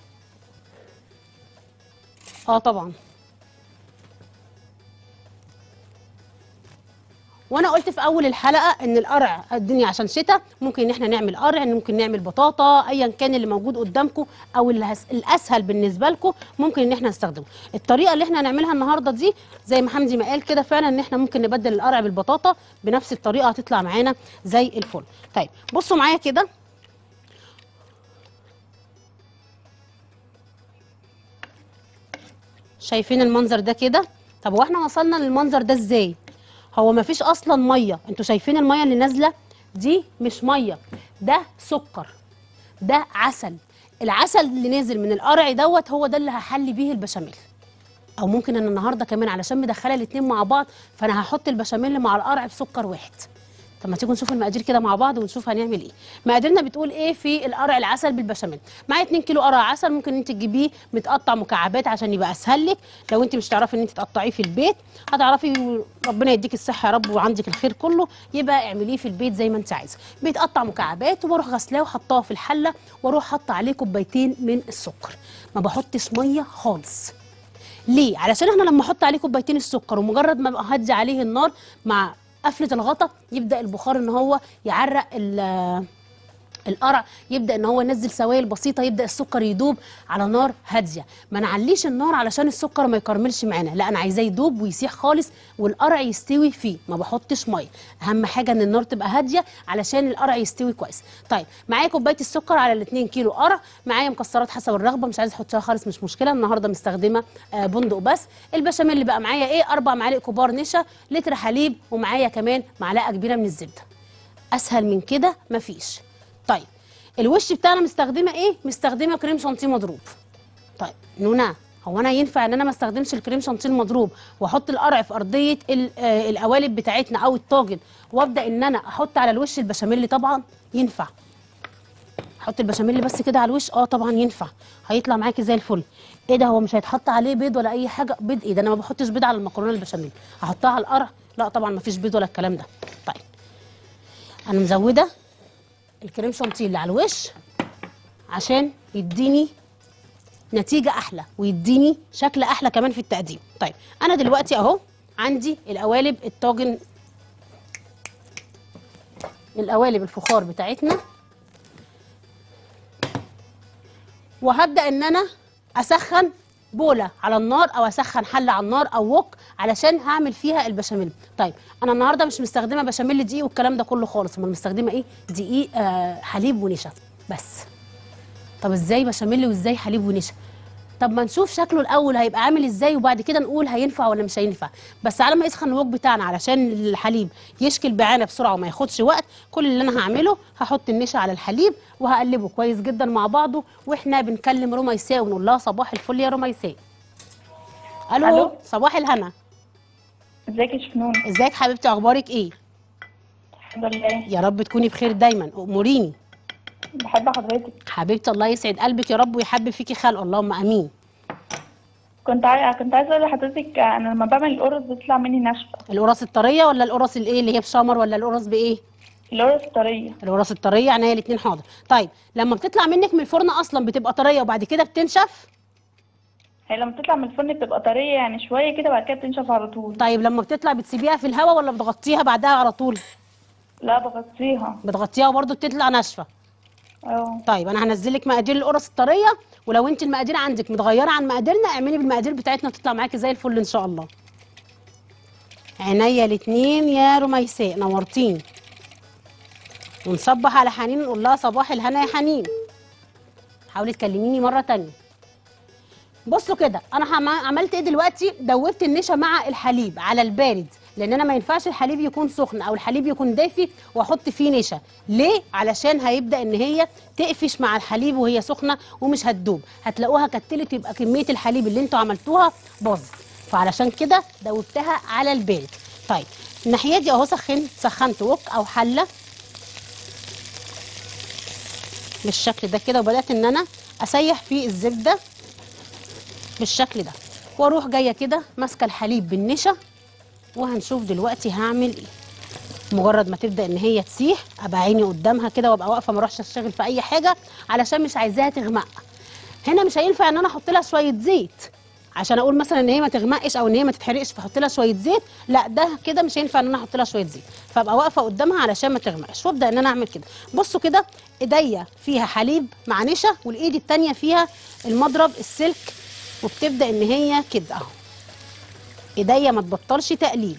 اه طبعا وانا قلت في اول الحلقه ان القرع الدنيا عشان شتاء ممكن ان احنا نعمل قرع ممكن نعمل بطاطا ايا كان اللي موجود قدامكم او اللي هس- الاسهل بالنسبه لكم ممكن ان احنا نستخدمه الطريقه اللي احنا هنعملها النهارده دي زي ما حمدي ما قال كده فعلا ان احنا ممكن نبدل القرع بالبطاطا بنفس الطريقه هتطلع معانا زي الفل طيب بصوا معايا كده شايفين المنظر ده كده طب واحنا وصلنا للمنظر ده ازاي هو مفيش اصلا ميه انتوا شايفين الميه اللي نازله دي مش ميه ده سكر ده عسل العسل اللي نازل من القرع دوت هو ده اللي هحلي بيه البشاميل او ممكن انا النهارده كمان علشان مدخله الاتنين مع بعض فانا هحط البشاميل مع القرع بسكر واحد طب ما تيجوا نشوف المقادير كده مع بعض ونشوف هنعمل ايه مقاديرنا بتقول ايه في القرع العسل بالبشاميل معايا 2 كيلو قرع عسل ممكن انت تجيبيه متقطع مكعبات عشان يبقى اسهل لك لو انت مش تعرفي ان انت تقطعيه في البيت هتعرفي ربنا يديك الصحه يا رب وعندك الخير كله يبقى اعمليه في البيت زي ما انت عايزه بيتقطع مكعبات وبروح غسلاه وحطاه في الحله واروح حاطه عليه كوبايتين من السكر ما بحطش ميه خالص ليه؟ علشان احنا لما احط عليه كوبايتين السكر ومجرد ما ابقى هدي عليه النار مع قفله الغطا يبدا البخار ان هو يعرق ال- القرع يبدا ان هو ينزل سوائل بسيطه يبدا السكر يدوب على نار هاديه ما نعليش النار علشان السكر ما يكرملش معانا لا انا عايزاه يدوب ويسيح خالص والقرع يستوي فيه ما بحطش ميه اهم حاجه ان النار تبقى هاديه علشان القرع يستوي كويس طيب معايا كوبايه السكر على ال 2 كيلو قرع معايا مكسرات حسب الرغبه مش عايزه احطها خالص مش مشكله النهارده مستخدمه آه، بندق بس البشاميل اللي بقى معايا ايه اربع معالق كبار نشا لتر حليب ومعايا كمان معلقه كبيره من الزبده اسهل من كده مفيش طيب الوش بتاعنا مستخدمه ايه مستخدمه كريم شانتيه مضروب طيب نونا هو انا ينفع ان انا ما استخدمش الكريم شانتيه المضروب واحط القرع في ارضيه ال- آه، القوالب بتاعتنا او الطاجن وابدا ان انا احط على الوش البشاميل طبعا ينفع احط البشاميل بس كده على الوش اه طبعا ينفع هيطلع معاكي زي الفل ايه ده هو مش هيتحط عليه بيض ولا اي حاجه بيض ايه ده انا ما بحطش بيض على المكرونه البشاميل هحطها على القرع لا طبعا ما فيش بيض ولا الكلام ده طيب انا مزوده الكريم شانتيه اللي على الوش عشان يديني نتيجة أحلى ويديني شكل أحلى كمان في التقديم طيب أنا دلوقتي أهو عندي القوالب الطاجن القوالب الفخار بتاعتنا وهبدأ إن أنا أسخن بولة على النار أو أسخن حلة على النار أو وok علشان هعمل فيها البشاميل طيب أنا النهاردة مش مستخدمة بشاميل دقيق والكلام ده كله خالص أمال مستخدمة إيه دقيق آه حليب ونشا بس طب ازاي بشاميل وازاي حليب ونشا طب ما نشوف شكله الاول هيبقى عامل ازاي وبعد كده نقول هينفع ولا مش هينفع بس على ما يسخن الوك بتاعنا علشان الحليب يشكل بعانه بسرعه وما ياخدش وقت كل اللي انا هعمله هحط النشا على الحليب وهقلبه كويس جدا مع بعضه واحنا بنكلم رميساء ونقول لها صباح الفل يا رميساء الو, ألو. صباح الهنا ازيك يا شفنون ازيك حبيبتي اخبارك ايه الحمد لله يا رب تكوني بخير دايما اموريني بحب حضرتك حبيبتي الله يسعد قلبك يا رب ويحبب فيكي خلق اللهم امين كنت عاي... كنت عايزه اقول لحضرتك انا لما بعمل القرص بتطلع مني ناشفه القرص الطريه ولا القرص الايه اللي هي بشمر ولا القرص بايه القرص طريه القرص الطريه عينيا الاثنين حاضر طيب لما بتطلع منك من الفرن اصلا بتبقى طريه وبعد كده بتنشف هي لما بتطلع من الفرن بتبقى طريه يعني شويه كده بعد كده بتنشف على طول طيب لما بتطلع بتسيبيها في الهواء ولا بتغطيها بعدها على طول لا بغطيها بتغطيها وبرده بتطلع ناشفه اه طيب انا هنزل لك مقادير القرص الطريه ولو انت المقادير عندك متغيره عن مقاديرنا اعملي بالمقادير بتاعتنا تطلع معاكي زي الفل ان شاء الله عينيا الاتنين يا رميساء نورتيني ونصبح على حنين نقول لها صباح الهنا يا حنين حاولي تكلميني مره تانية بصوا كده انا عم- عملت ايه دلوقتي دوبت النشا مع الحليب على البارد لان انا ما ينفعش الحليب يكون سخن او الحليب يكون دافي واحط فيه نشا ليه علشان هيبدا ان هي تقفش مع الحليب وهي سخنه ومش هتدوب هتلاقوها كتلت يبقى كميه الحليب اللي انتوا عملتوها باظت فعلشان كده دوبتها على البارد طيب الناحيه دي اهو سخنت سخنت وك او حله بالشكل ده كده وبدات ان انا اسيح فيه الزبده بالشكل ده واروح جايه كده ماسكه الحليب بالنشا وهنشوف دلوقتي هعمل ايه مجرد ما تبدا ان هي تسيح ابقى عيني قدامها كده وابقى واقفه ما اروحش اشتغل في اي حاجه علشان مش عايزاها تغمق هنا مش هينفع ان انا احط لها شويه زيت عشان اقول مثلا ان هي ما تغمقش او ان هي ما تتحرقش فاحط لها شويه زيت لا ده كده مش هينفع ان انا احط لها شويه زيت فابقى واقفه قدامها علشان ما تغمقش وابدا ان انا اعمل كده بصوا كده ايديا فيها حليب مع نشا والايد التانيه فيها المضرب السلك وبتبدا ان هي كده اهو ايديا ما تبطلش تقليب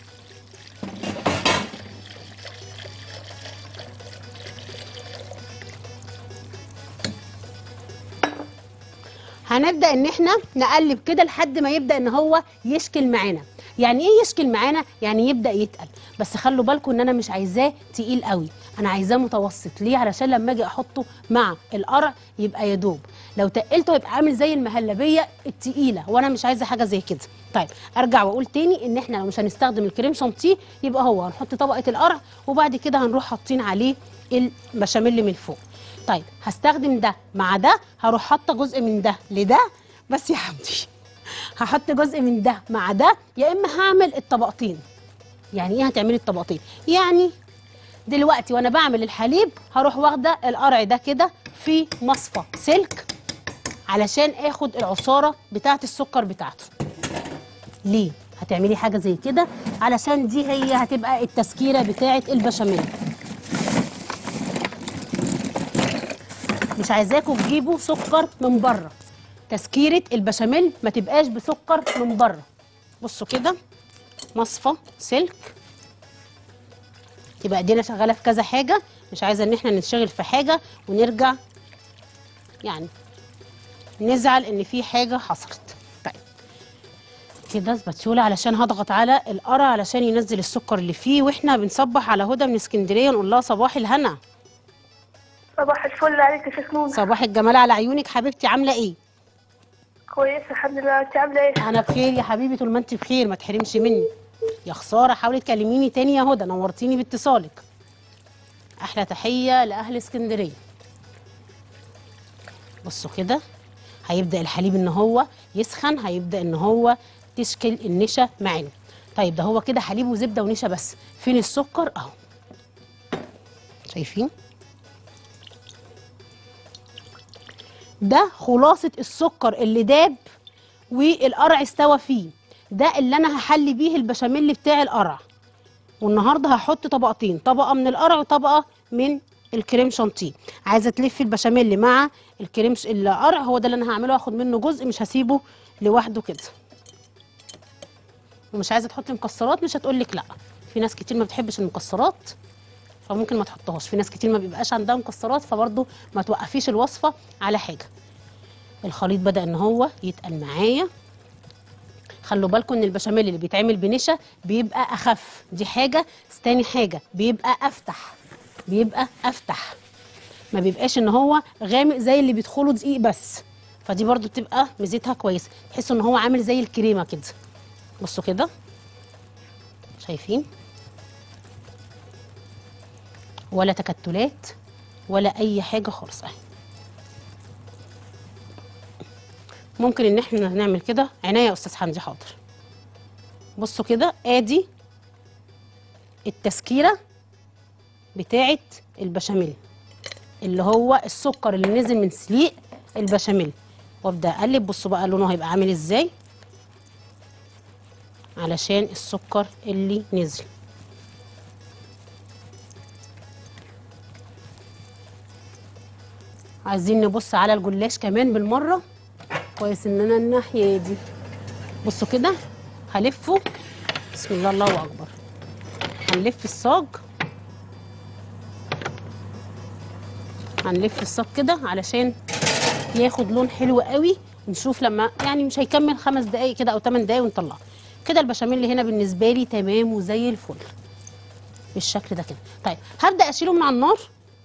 هنبدا ان احنا نقلب كده لحد ما يبدا ان هو يشكل معانا يعني ايه يشكل معانا يعني يبدا يتقل بس خلوا بالكم ان انا مش عايزاه تقيل قوي انا عايزاه متوسط ليه علشان لما اجي احطه مع القرع يبقى يدوب لو تقلته يبقى عامل زي المهلبيه التقيله وانا مش عايزه حاجه زي كده طيب ارجع واقول تاني ان احنا لو مش هنستخدم الكريم شانتيه يبقى هو هنحط طبقه القرع وبعد كده هنروح حاطين عليه البشاميل من فوق طيب هستخدم ده مع ده هروح حاطه جزء من ده لده بس يا حمدي هحط جزء من ده مع ده يا اما هعمل الطبقتين يعني ايه هتعملي الطبقتين يعني دلوقتي وانا بعمل الحليب هروح واخده القرع ده كده في مصفى سلك علشان اخد العصاره بتاعه السكر بتاعته ليه هتعملي حاجه زي كده علشان دي هي هتبقى التسكيره بتاعه البشاميل مش عايزاكم تجيبوا سكر من بره تسكيره البشاميل ما تبقاش بسكر من بره بصوا كده مصفى سلك تبقى ايدينا شغاله في كذا حاجه مش عايزه ان احنا نشتغل في حاجه ونرجع يعني نزعل ان في حاجه حصلت طيب كده سباتشولا علشان هضغط على القرع علشان ينزل السكر اللي فيه واحنا بنصبح على هدى من اسكندريه نقول لها صباح الهنا صباح الفل عليك يا شيخ نون صباح الجمال على عيونك حبيبتي عامله ايه كويس الحمد لله انت عامله ايه انا بخير يا حبيبي طول ما انت بخير ما تحرمش مني يا خساره حاولي تكلميني تاني يا هدى نورتيني باتصالك احلى تحيه لاهل اسكندريه بصوا كده هيبدا الحليب ان هو يسخن هيبدا ان هو تشكل النشا معانا طيب ده هو كده حليب وزبده ونشا بس فين السكر اهو شايفين ده خلاصه السكر اللي داب والقرع استوى فيه ده اللي انا هحلي بيه البشاميل بتاع القرع والنهارده هحط طبقتين طبقه من القرع وطبقه من الكريم شانتيه عايزه تلفي البشاميل مع الكريم ش... القرع هو ده اللي انا هعمله هاخد منه جزء مش هسيبه لوحده كده ومش عايزه تحطي مكسرات مش هتقولك لا في ناس كتير ما بتحبش المكسرات فممكن ما تحطهاش في ناس كتير ما بيبقاش عندها مكسرات فبرضه ما توقفيش الوصفه على حاجه الخليط بدا ان هو يتقل معايا خلوا بالكم ان البشاميل اللي بيتعمل بنشا بيبقى اخف دي حاجه تاني حاجه بيبقى افتح بيبقى افتح ما بيبقاش ان هو غامق زي اللي بيدخله دقيق بس فدي برضو بتبقى ميزتها كويسه تحسوا ان هو عامل زي الكريمه كده بصوا كده شايفين ولا تكتلات ولا اي حاجه خالص اهي ممكن ان احنا نعمل كده عناية يا استاذ حمدي حاضر بصوا كده ادي التسكيره بتاعه البشاميل اللي هو السكر اللي نزل من سليق البشاميل وابدا اقلب بصوا بقى لونه هيبقى عامل ازاي علشان السكر اللي نزل عايزين نبص على الجلاش كمان بالمره كويس ان انا الناحيه دي بصوا كده هلفه بسم الله الله اكبر هنلف الصاج هنلف الصاج كده علشان ياخد لون حلو قوي نشوف لما يعني مش هيكمل خمس دقايق كده او ثمان دقايق ونطلعه كده البشاميل هنا بالنسبه لي تمام وزي الفل بالشكل ده كده طيب هبدا اشيله من على النار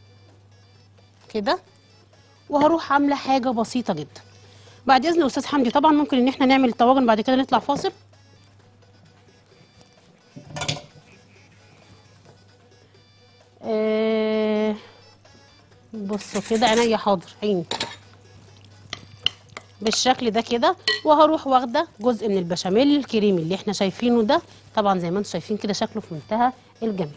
كده وهروح عامله حاجه بسيطه جدا بعد اذن استاذ حمدي طبعا ممكن ان احنا نعمل الطواجن بعد كده نطلع فاصل آه بصوا كده عينيا حاضر عيني بالشكل ده كده وهروح واخده جزء من البشاميل الكريمي اللي احنا شايفينه ده طبعا زي ما انتم شايفين كده شكله في منتهى الجمال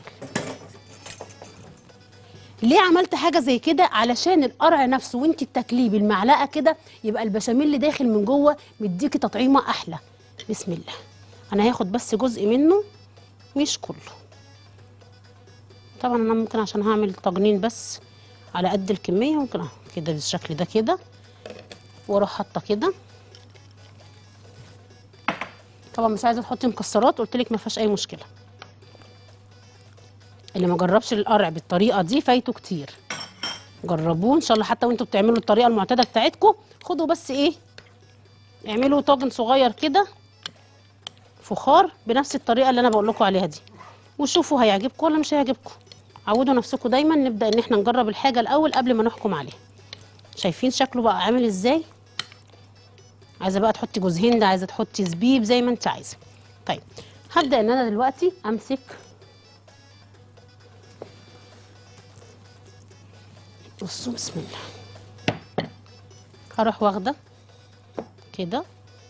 ليه عملت حاجه زي كده علشان القرع نفسه وانت بتاكليه بالمعلقه كده يبقى البشاميل اللي داخل من جوه مديكي تطعيمه احلى بسم الله انا هاخد بس جزء منه مش كله طبعا انا ممكن عشان هعمل طاجنين بس على قد الكميه ممكن اهو كده بالشكل ده كده واروح حاطه كده طبعا مش عايزه تحطي مكسرات قلت لك ما فيهاش اي مشكله اللي ما جربش القرع بالطريقه دي فايته كتير جربوه ان شاء الله حتى وانتوا بتعملوا الطريقه المعتاده بتاعتكم خدوا بس ايه اعملوا طاجن صغير كده فخار بنفس الطريقه اللي انا بقول لكم عليها دي وشوفوا هيعجبكم ولا مش هيعجبكم عودوا نفسكم دايما نبدا ان احنا نجرب الحاجه الاول قبل ما نحكم عليها شايفين شكله بقى عامل ازاي عايزه بقى تحطي جوز هند عايزه تحطي زبيب زي ما انت عايزه طيب هبدا ان انا دلوقتي امسك بصوا بسم الله هروح واخده كده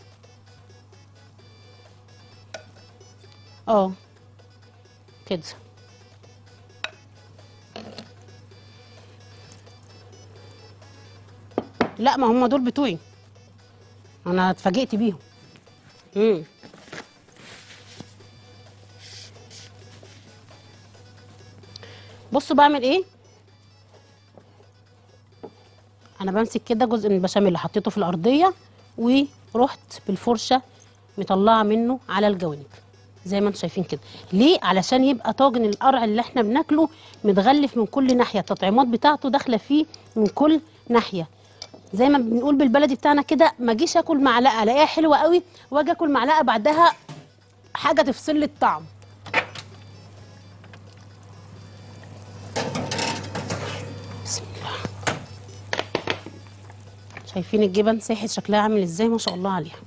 اه كده لا ما هم دول بتوعي انا اتفاجئت بيهم امم بصوا بعمل ايه انا بمسك كده جزء من البشاميل اللي حطيته في الارضيه ورحت بالفرشه مطلعه منه على الجوانب زي ما انتم شايفين كده ليه علشان يبقى طاجن القرع اللي احنا بناكله متغلف من كل ناحيه التطعيمات بتاعته داخله فيه من كل ناحيه زي ما بنقول بالبلدي بتاعنا كده ما اجيش اكل معلقه الاقيها حلوه قوي واجي اكل معلقه بعدها حاجه تفصل لي الطعم بسم الله شايفين الجبن ساحت شكلها عامل ازاي ما شاء الله عليها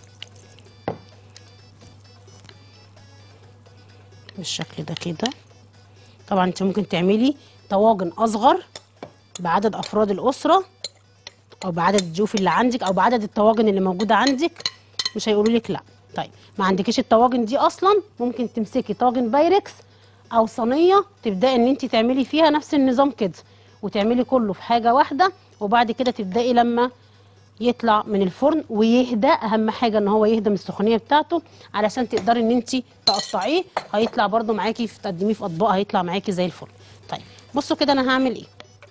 بالشكل ده كده طبعا انت ممكن تعملي طواجن اصغر بعدد افراد الاسره او بعدد الضيوف اللي عندك او بعدد الطواجن اللي موجوده عندك مش هيقولوا لك لا طيب ما عندكيش الطواجن دي اصلا ممكن تمسكي طاجن بايركس او صينيه تبداي ان انت تعملي فيها نفس النظام كده وتعملي كله في حاجه واحده وبعد كده تبداي لما يطلع من الفرن ويهدى اهم حاجه ان هو يهدى من السخونيه بتاعته علشان تقدري ان انت تقطعيه هيطلع برده معاكي في تقدميه في اطباق هيطلع معاكي زي الفل طيب بصوا كده انا هعمل ايه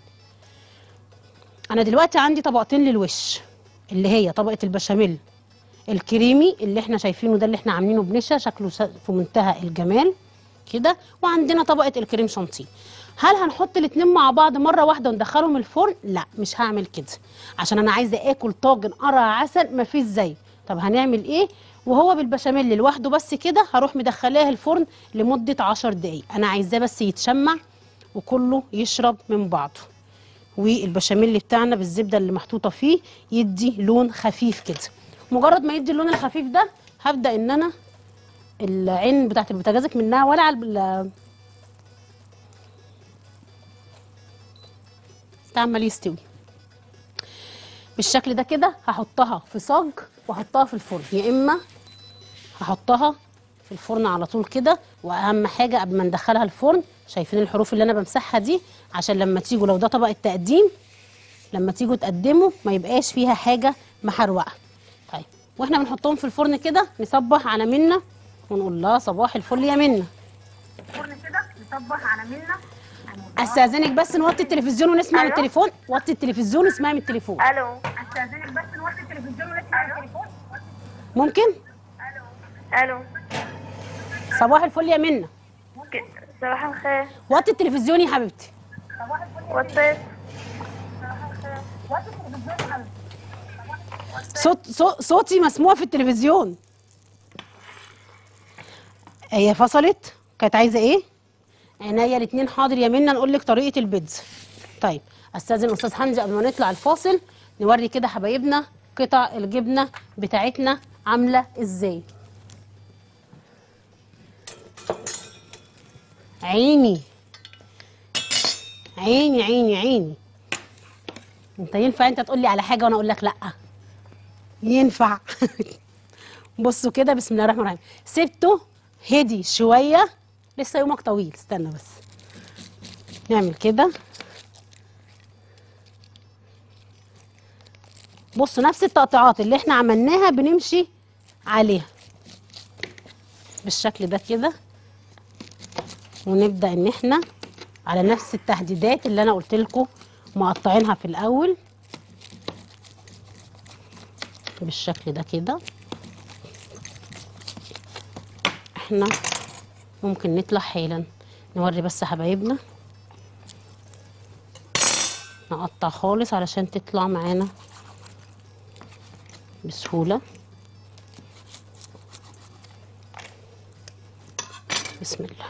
انا دلوقتي عندي طبقتين للوش اللي هي طبقه البشاميل الكريمي اللي احنا شايفينه ده اللي احنا عاملينه بنشا شكله س- في منتهى الجمال كده وعندنا طبقه الكريم شانتيه هل هنحط الاتنين مع بعض مره واحده وندخلهم الفرن لا مش هعمل كده عشان انا عايزه اكل طاجن قرع عسل مفيش زي طب هنعمل ايه وهو بالبشاميل لوحده بس كده هروح مدخلاه الفرن لمده 10 دقايق انا عايزاه بس يتشمع وكله يشرب من بعضه والبشاميل بتاعنا بالزبده اللي محطوطه فيه يدي لون خفيف كده مجرد ما يدي اللون الخفيف ده هبدا ان انا العين بتاعت البوتاجاز منها ولا على ال- ده عمال يستوي بالشكل ده كده هحطها في صاج واحطها في الفرن يا اما هحطها في الفرن على طول كده واهم حاجه قبل ما ندخلها الفرن شايفين الحروف اللي انا بمسحها دي عشان لما تيجوا لو ده طبق التقديم لما تيجوا تقدموا ما يبقاش فيها حاجه محروقه طيب واحنا بنحطهم في الفرن كده نصبح على منا ونقول لها صباح الفل يا منا الفرن كده نصبح على منا استاذنك بس نوطي التلفزيون ونسمع من ألو؟ التليفون وطي التلفزيون واسمعي من التليفون الو استاذنك بس نوطي التلفزيون ونسمع التليفون ممكن الو صباح الفل يا منا ك- صباح الخير وطي التلفزيون يا حبيبتي وطيت صوت صوت صوتي مسموع في التلفزيون هي فصلت كانت عايزه ايه عينيا الاتنين حاضر يا منى نقول لك طريقه البيتزا طيب استاذن استاذ حمدي قبل ما نطلع الفاصل نوري كده حبايبنا قطع الجبنه بتاعتنا عامله ازاي عيني عيني عيني عيني انت ينفع انت تقول لي على حاجه وانا اقول لك لا ينفع بصوا كده بسم الله الرحمن الرحيم سبته هدي شويه لسه يومك طويل استنى بس نعمل كده بصوا نفس التقطيعات اللي احنا عملناها بنمشي عليها بالشكل ده كده ونبدا ان احنا على نفس التحديدات اللي انا قلت لكم مقطعينها في الاول بالشكل ده كده احنا ممكن نطلع حالا نوري بس حبايبنا نقطع خالص علشان تطلع معانا بسهولة بسم الله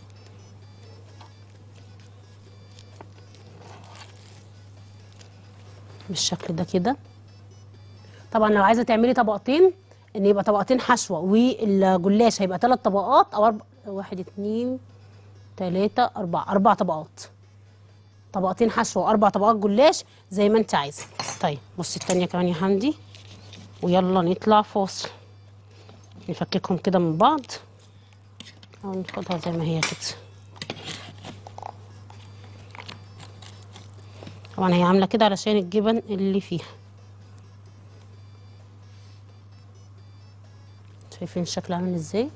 بالشكل ده كده طبعا لو عايزه تعملي طبقتين ان يبقى طبقتين حشوه والجلاش هيبقى ثلاث طبقات او أربع واحد اتنين تلاته اربعه اربع طبقات طبقتين حشوه واربع طبقات جلاش زي ما انت عايزه طيب بصي التانيه كمان يا حمدي ويلا نطلع فاصل نفككهم كده من بعض او ناخدها زي ما هي كده طبعا هي عامله كده علشان الجبن اللي فيها شايفين الشكل عامل ازاي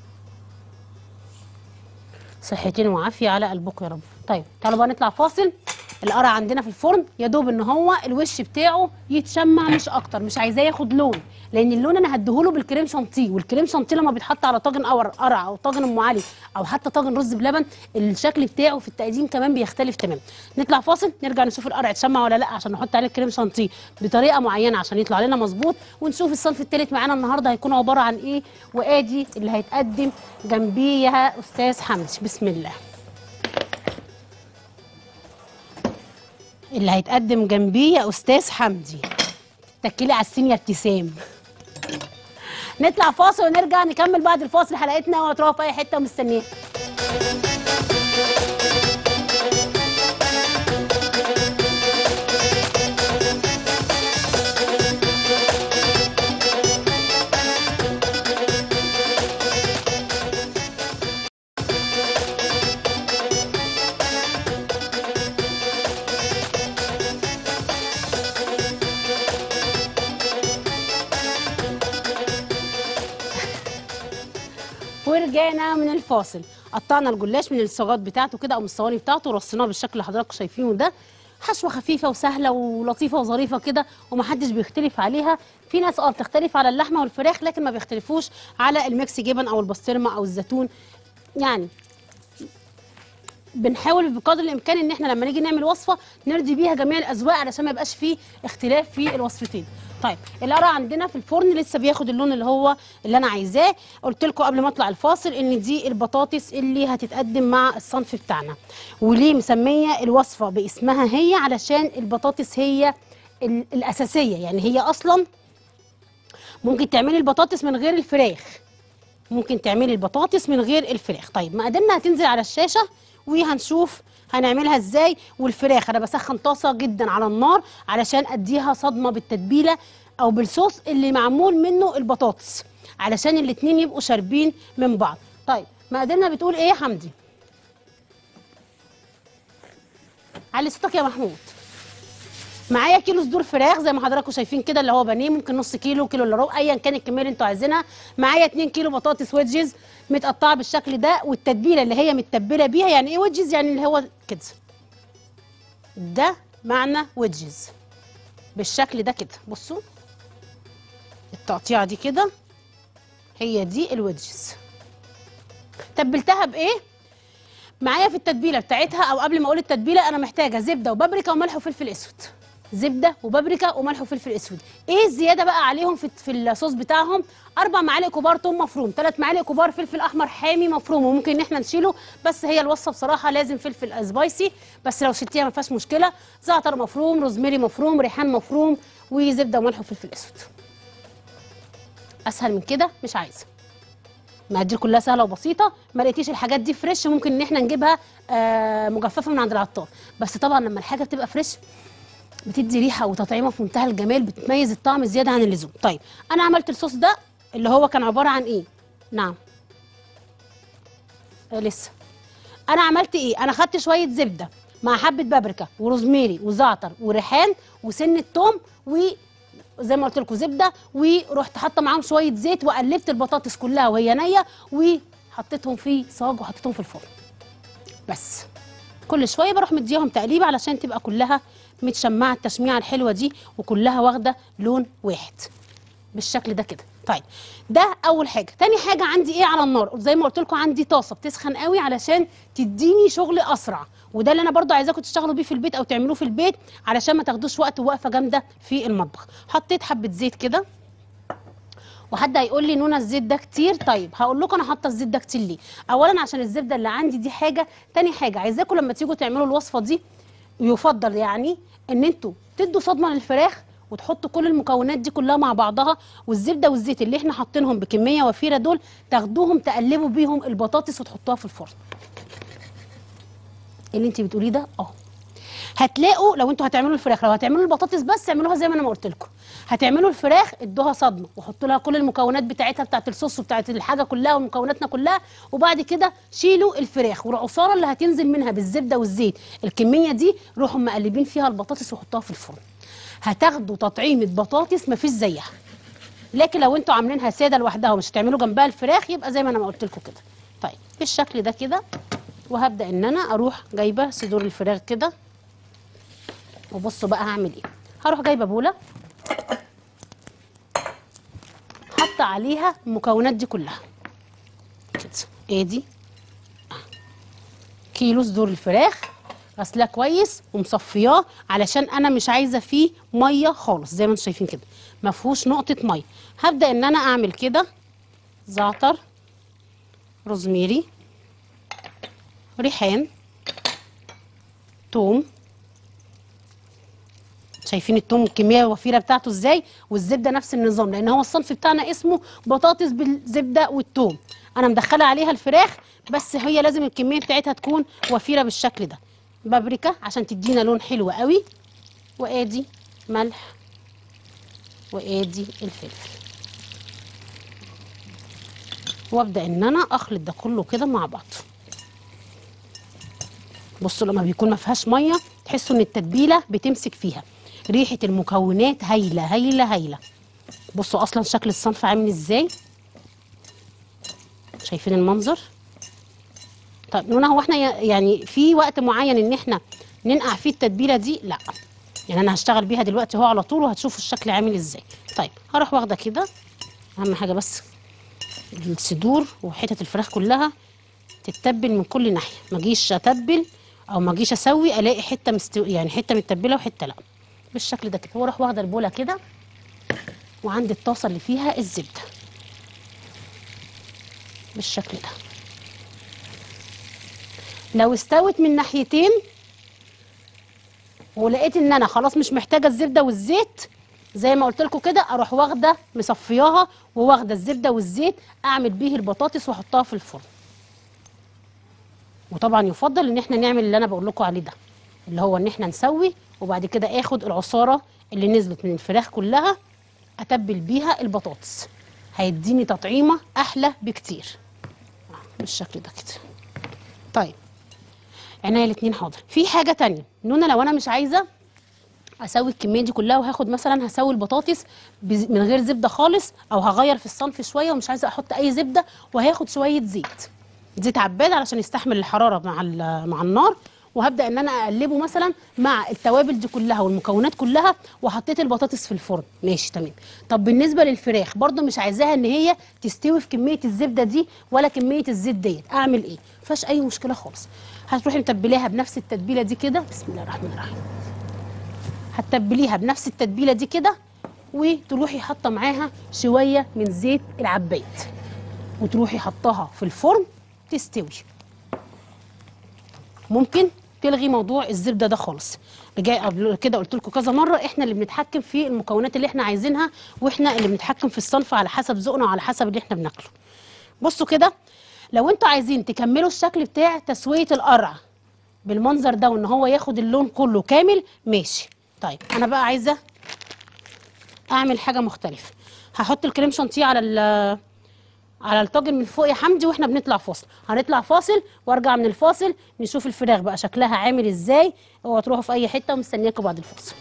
صحتين وعافيه على قلبكم يا رب طيب تعالوا بقى نطلع فاصل القرع عندنا في الفرن يا دوب ان هو الوش بتاعه يتشمع مش اكتر مش عايزاه ياخد لون لان اللون انا هديهوله بالكريم شانتيه والكريم شانتيه لما بيتحط على طاجن قور قرع او طاجن ام علي او حتى طاجن رز بلبن الشكل بتاعه في التقديم كمان بيختلف تماما نطلع فاصل نرجع نشوف القرع اتشمع ولا لا عشان نحط عليه الكريم شانتيه بطريقه معينه عشان يطلع لنا مظبوط ونشوف الصنف الثالث معانا النهارده هيكون عباره عن ايه وادي اللي هيتقدم جنبيه يا استاذ حمدي بسم الله اللي هيتقدم جنبيه يا استاذ حمدي تكلي على السين يا ابتسام نطلع فاصل ونرجع نكمل بعد الفاصل حلقتنا وهتروحوا في اي حته ومستنيه ورجعنا من الفاصل قطعنا الجلاش من الصاجات بتاعته كده او من الصواني بتاعته ورصيناه بالشكل اللي حضراتكم شايفينه ده حشوه خفيفه وسهله ولطيفه وظريفه كده ومحدش بيختلف عليها في ناس اه بتختلف على اللحمه والفراخ لكن ما بيختلفوش على الميكس جبن او البسطرمه او الزيتون يعني بنحاول بقدر الامكان ان احنا لما نيجي نعمل وصفه نرضي بيها جميع الاذواق علشان ما يبقاش فيه اختلاف في الوصفتين طيب القرع عندنا في الفرن لسه بياخد اللون اللي هو اللي انا عايزاه قلت لكم قبل ما اطلع الفاصل ان دي البطاطس اللي هتتقدم مع الصنف بتاعنا وليه مسميه الوصفه باسمها هي علشان البطاطس هي ال- الاساسيه يعني هي اصلا ممكن تعملي البطاطس من غير الفراخ ممكن تعملي البطاطس من غير الفراخ طيب مقاديرنا هتنزل على الشاشه وهنشوف هنعملها ازاي والفراخ انا بسخن طاسه جدا على النار علشان اديها صدمه بالتتبيله او بالصوص اللي معمول منه البطاطس علشان الاتنين يبقوا شاربين من بعض طيب مقاديرنا بتقول ايه يا حمدي علي صوتك يا محمود معايا كيلو صدور فراخ زي ما حضراتكم شايفين كده اللي هو بانيه ممكن نص كيلو كيلو الا ربع ايا كان الكميه اللي انتوا عايزينها معايا 2 كيلو بطاطس ويدجز متقطعه بالشكل ده والتتبيله اللي هي متبله بيها يعني ايه ويدجز يعني اللي هو كده ده معنى ويدجز بالشكل ده كده بصوا التقطيعه دي كده هي دي الويدجز تبلتها بايه معايا في التتبيله بتاعتها او قبل ما اقول التتبيله انا محتاجه زبده وبابريكا وملح وفلفل اسود زبده وبابريكا وملح وفلفل اسود ايه الزياده بقى عليهم في في الصوص بتاعهم اربع معالق كبار توم مفروم ثلاث معالق كبار فلفل احمر حامي مفروم وممكن ان احنا نشيله بس هي الوصفه بصراحه لازم فلفل سبايسي بس لو شلتيها ما فيهاش مشكله زعتر مفروم روزماري مفروم ريحان مفروم وزبده وملح وفلفل اسود اسهل من كده مش عايزه المقادير كلها سهله وبسيطه ما لقيتيش الحاجات دي فريش ممكن ان احنا نجيبها آه مجففه من عند العطار بس طبعا لما الحاجه بتبقى فريش بتدي ريحه وتطعيمه في منتهى الجمال بتميز الطعم زياده عن اللزوم طيب انا عملت الصوص ده اللي هو كان عباره عن ايه نعم آه لسه انا عملت ايه انا خدت شويه زبده مع حبه بابريكا وروزميري وزعتر وريحان وسنه توم و زي ما قلت لكم زبده ورحت حاطه معاهم شويه زيت وقلبت البطاطس كلها وهي نيه وحطيتهم في صاج وحطيتهم في الفرن بس كل شويه بروح مديهم تقليبه علشان تبقى كلها متشمعه التشميعه الحلوه دي وكلها واخده لون واحد بالشكل ده كده طيب ده اول حاجه تاني حاجه عندي ايه على النار زي ما قلت لكم عندي طاسه بتسخن قوي علشان تديني شغل اسرع وده اللي انا برضو عايزاكم تشتغلوا بيه في البيت او تعملوه في البيت علشان ما تاخدوش وقت ووقفه جامده في المطبخ حطيت حبه زيت كده وحد هيقول لي نونا الزيت ده كتير طيب هقول لكم انا حاطه الزيت ده كتير ليه اولا عشان الزبده اللي عندي دي حاجه تاني حاجه عايزاكم لما تيجوا تعملوا الوصفه دي يفضل يعني ان انتوا تدوا صدمه للفراخ وتحطوا كل المكونات دي كلها مع بعضها والزبده والزيت اللي احنا حاطينهم بكميه وفيره دول تاخدوهم تقلبوا بيهم البطاطس وتحطوها في الفرن اللي انت بتقوليه ده اه هتلاقوا لو انتوا هتعملوا الفراخ لو هتعملوا البطاطس بس اعملوها زي ما انا ما قلت لكم هتعملوا الفراخ ادوها صدمه وحطوا لها كل المكونات بتاعتها بتاعت الصوص وبتاعت الحاجه كلها ومكوناتنا كلها وبعد كده شيلوا الفراخ والعصاره اللي هتنزل منها بالزبده والزيت الكميه دي روحوا مقلبين فيها البطاطس وحطوها في الفرن هتاخدوا تطعيمه بطاطس مفيش زيها لكن لو انتوا عاملينها ساده لوحدها ومش هتعملوا جنبها الفراخ يبقى زي ما انا ما قلت لكم كده طيب بالشكل ده كده وهبدا ان انا اروح جايبه صدور الفراخ كده وبصوا بقى هعمل ايه هروح جايبه بوله حاطه عليها المكونات دي كلها كده ادي كيلو صدور الفراخ غسلاه كويس ومصفياه علشان انا مش عايزه فيه ميه خالص زي ما انتم شايفين كده ما فيهوش نقطه ميه هبدا ان انا اعمل كده زعتر روزميري ريحان توم شايفين التوم الكميه الوفيره بتاعته ازاي والزبده نفس النظام لان هو الصنف بتاعنا اسمه بطاطس بالزبده والتوم انا مدخله عليها الفراخ بس هي لازم الكميه بتاعتها تكون وفيره بالشكل ده بابريكا عشان تدينا لون حلو قوي وادي ملح وادي الفلفل وابدا ان انا اخلط ده كله كده مع بعض بصوا لما بيكون ما فيهاش ميه تحسوا ان التتبيله بتمسك فيها ريحه المكونات هايله هايله هايله بصوا اصلا شكل الصنف عامل ازاي شايفين المنظر طيب نونا هو احنا يعني في وقت معين ان احنا ننقع فيه التتبيله دي لا يعني انا هشتغل بيها دلوقتي اهو على طول وهتشوفوا الشكل عامل ازاي طيب هروح واخده كده اهم حاجه بس الصدور وحتت الفراخ كلها تتبل من كل ناحيه ما اجيش اتبل او ما اجيش اسوي الاقي حته مستو يعني حته متبله وحته لا بالشكل ده كده واروح واخده البوله كده وعندي الطاسه اللي فيها الزبده بالشكل ده لو استوت من ناحيتين ولقيت ان انا خلاص مش محتاجه الزبده والزيت زي ما قلت لكم كده اروح واخده مصفياها وواخده الزبده والزيت اعمل بيه البطاطس واحطها في الفرن وطبعا يفضل ان احنا نعمل اللي انا بقول لكم عليه ده اللي هو ان احنا نسوي وبعد كده اخد العصاره اللي نزلت من الفراخ كلها اتبل بيها البطاطس هيديني تطعيمه احلى بكتير بالشكل ده كده طيب عينيا الاتنين حاضر في حاجه تانية نونا لو انا مش عايزه اسوي الكميه دي كلها وهاخد مثلا هسوي البطاطس بز- من غير زبده خالص او هغير في الصنف شويه ومش عايزه احط اي زبده وهاخد شويه زيت زيت عباد علشان يستحمل الحراره مع ال- مع النار وهبدا ان انا اقلبه مثلا مع التوابل دي كلها والمكونات كلها وحطيت البطاطس في الفرن ماشي تمام طب بالنسبه للفراخ برضو مش عايزاها ان هي تستوي في كميه الزبده دي ولا كميه الزيت ديت اعمل ايه مفيهاش اي مشكله خالص هتروحي متبلاها بنفس التتبيله دي كده بسم الله الرحمن الرحيم هتتبليها بنفس التتبيله دي كده وتروحي حاطه معاها شويه من زيت العباد وتروحي حطاها في الفرن تستوي ممكن تلغي موضوع الزبده ده خالص رجع قبل كده قلت لكم كذا مره احنا اللي بنتحكم في المكونات اللي احنا عايزينها واحنا اللي بنتحكم في الصنف على حسب ذوقنا وعلى حسب اللي احنا بناكله بصوا كده لو انتوا عايزين تكملوا الشكل بتاع تسويه القرع بالمنظر ده وان هو ياخد اللون كله كامل ماشي طيب انا بقى عايزه اعمل حاجه مختلفه هحط الكريم شانتيه على ال- على الطاجن من فوق يا حمدي واحنا بنطلع فاصل هنطلع فاصل وارجع من الفاصل نشوف الفراخ بقى شكلها عامل ازاي اوعوا تروحوا في اي حته ومستنياكم بعد الفاصل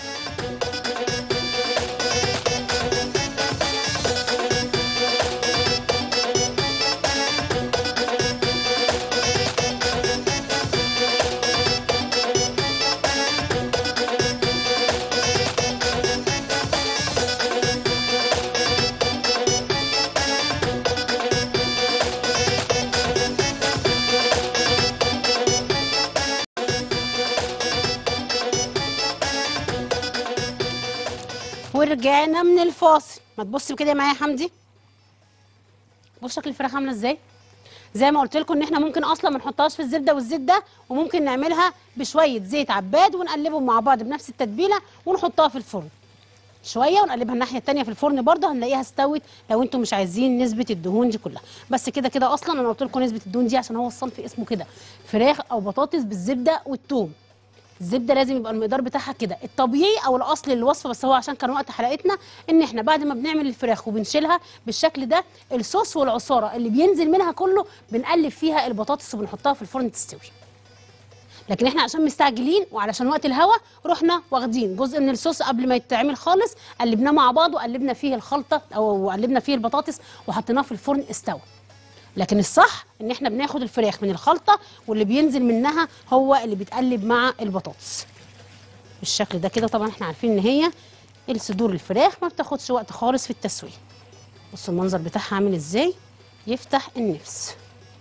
ورجعنا من الفاصل ما تبص كده معايا يا حمدي بص شكل الفراخ عامله ازاي زي ما قلت لكم ان احنا ممكن اصلا ما نحطهاش في الزبده والزيت ده وممكن نعملها بشويه زيت عباد ونقلبهم مع بعض بنفس التتبيله ونحطها في الفرن شويه ونقلبها الناحيه التانيه في الفرن برضه هنلاقيها استوت لو انتم مش عايزين نسبه الدهون دي كلها بس كده كده اصلا انا قلت لكم نسبه الدهون دي عشان هو الصنف اسمه كده فراخ او بطاطس بالزبده والثوم الزبده لازم يبقى المقدار بتاعها كده الطبيعي او الاصل للوصفه بس هو عشان كان وقت حلقتنا ان احنا بعد ما بنعمل الفراخ وبنشيلها بالشكل ده الصوص والعصاره اللي بينزل منها كله بنقلب فيها البطاطس وبنحطها في الفرن تستوي لكن احنا عشان مستعجلين وعلشان وقت الهوا رحنا واخدين جزء من الصوص قبل ما يتعمل خالص قلبناه مع بعض وقلبنا فيه الخلطه او قلبنا فيه البطاطس وحطيناه في الفرن استوى لكن الصح ان احنا بناخد الفراخ من الخلطه واللي بينزل منها هو اللي بيتقلب مع البطاطس بالشكل ده كده طبعا احنا عارفين ان هي الصدور الفراخ ما بتاخدش وقت خالص في التسويه بصوا المنظر بتاعها عامل ازاي يفتح النفس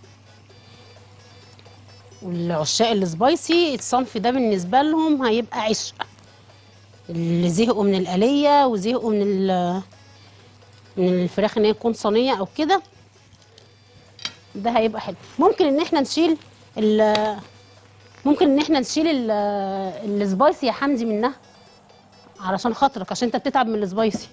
والعشاق السبايسي الصنف ده بالنسبه لهم هيبقى عشق اللي زهقوا من الآلية وزهقوا من ال- من الفراخ ان هي تكون صينيه او كده ده هيبقى حلو ممكن ان احنا نشيل ال- ممكن ان احنا نشيل ال- السبايسي يا حمدي منها علشان خاطرك عشان انت بتتعب من السبايسي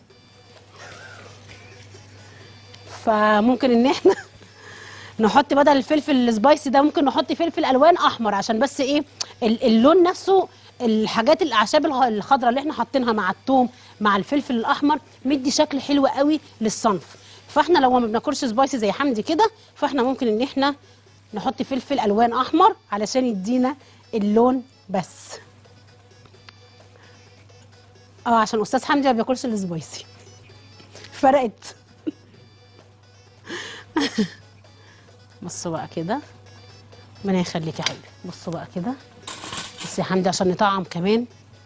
فممكن ان احنا نحط بدل الفلفل السبايسي ده ممكن نحط فلفل الوان احمر عشان بس ايه ال- اللون نفسه الحاجات الاعشاب الغ- الخضراء اللي احنا حاطينها مع الثوم مع الفلفل الاحمر مدي شكل حلو قوي للصنف فاحنا لو ما بناكلش سبايسي زي حمدي كده فاحنا ممكن ان احنا نحط فلفل الوان احمر علشان يدينا اللون بس اه عشان استاذ حمدي ما بياكلش السبايسي فرقت بصوا بقى كده ربنا يخليك يا حبيبي بصوا بقى كده بس يا حمدي عشان نطعم كمان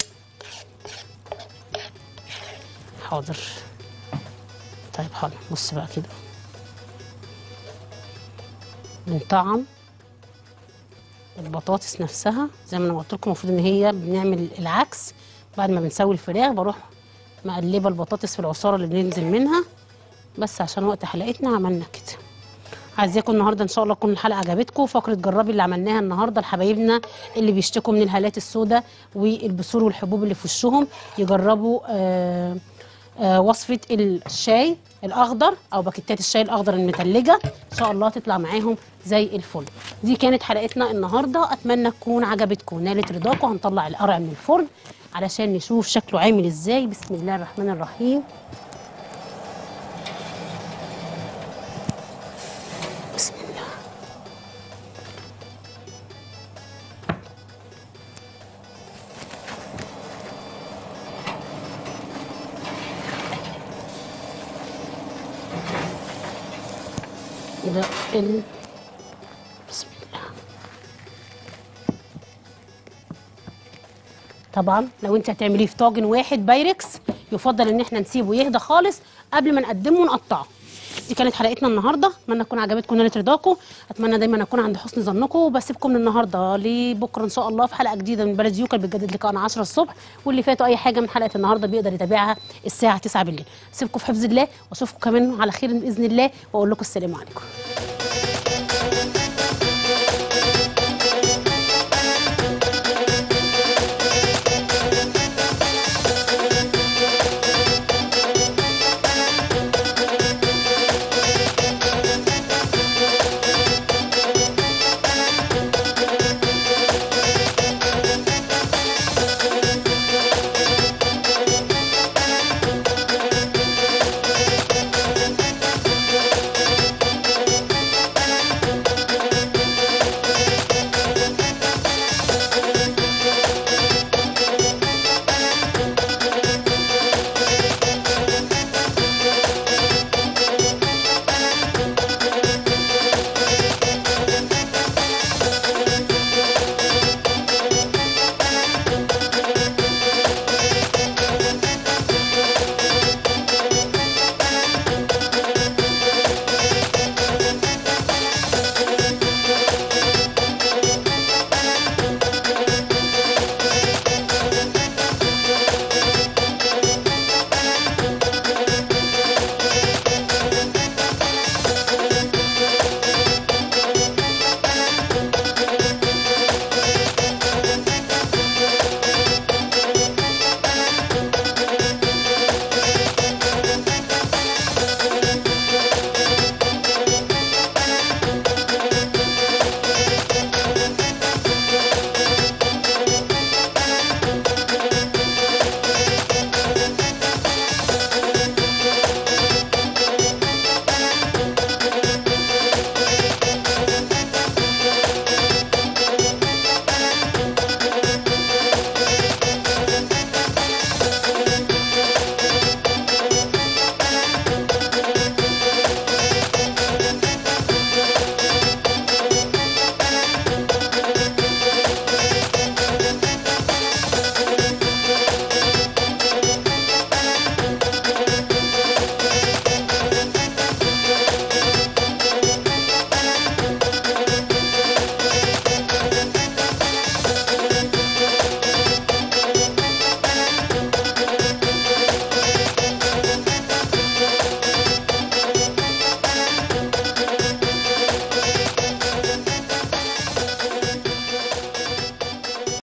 حاضر طيب حاضر بص بقى كده بنطعم البطاطس نفسها زي ما انا قلت لكم المفروض ان هي بنعمل العكس بعد ما بنسوي الفراخ بروح مقلبه البطاطس في العصاره اللي بننزل منها بس عشان وقت حلقتنا عملنا كده عايزاكم النهارده ان شاء الله تكون الحلقه عجبتكم فقره جربي اللي عملناها النهارده لحبايبنا اللي بيشتكوا من الهالات السوداء والبثور والحبوب اللي في وشهم يجربوا آه آه وصفه الشاي الاخضر او باكيتات الشاي الاخضر المتلجه ان شاء الله تطلع معاهم زي الفل دي كانت حلقتنا النهارده اتمنى تكون عجبتكم نالت رضاكم هنطلع القرع من الفرن علشان نشوف شكله عامل ازاي بسم الله الرحمن الرحيم بسم الله ده ال بسم الله طبعا لو انت هتعمليه في طاجن واحد بايركس يفضل ان احنا نسيبه يهدى خالص قبل ما نقدمه ونقطعه دي كانت حلقتنا النهارده اتمنى تكون عجبتكم نالت رضاكم اتمنى دايما اكون عند حسن ظنكم وبسيبكم من النهارده لبكره ان شاء الله في حلقه جديده من بلد يوكل بتجدد لقائنا 10 الصبح واللي فاتوا اي حاجه من حلقه النهارده بيقدر يتابعها الساعه 9 بالليل سيبكم في حفظ الله واشوفكم كمان على خير باذن الله واقول لكم السلام عليكم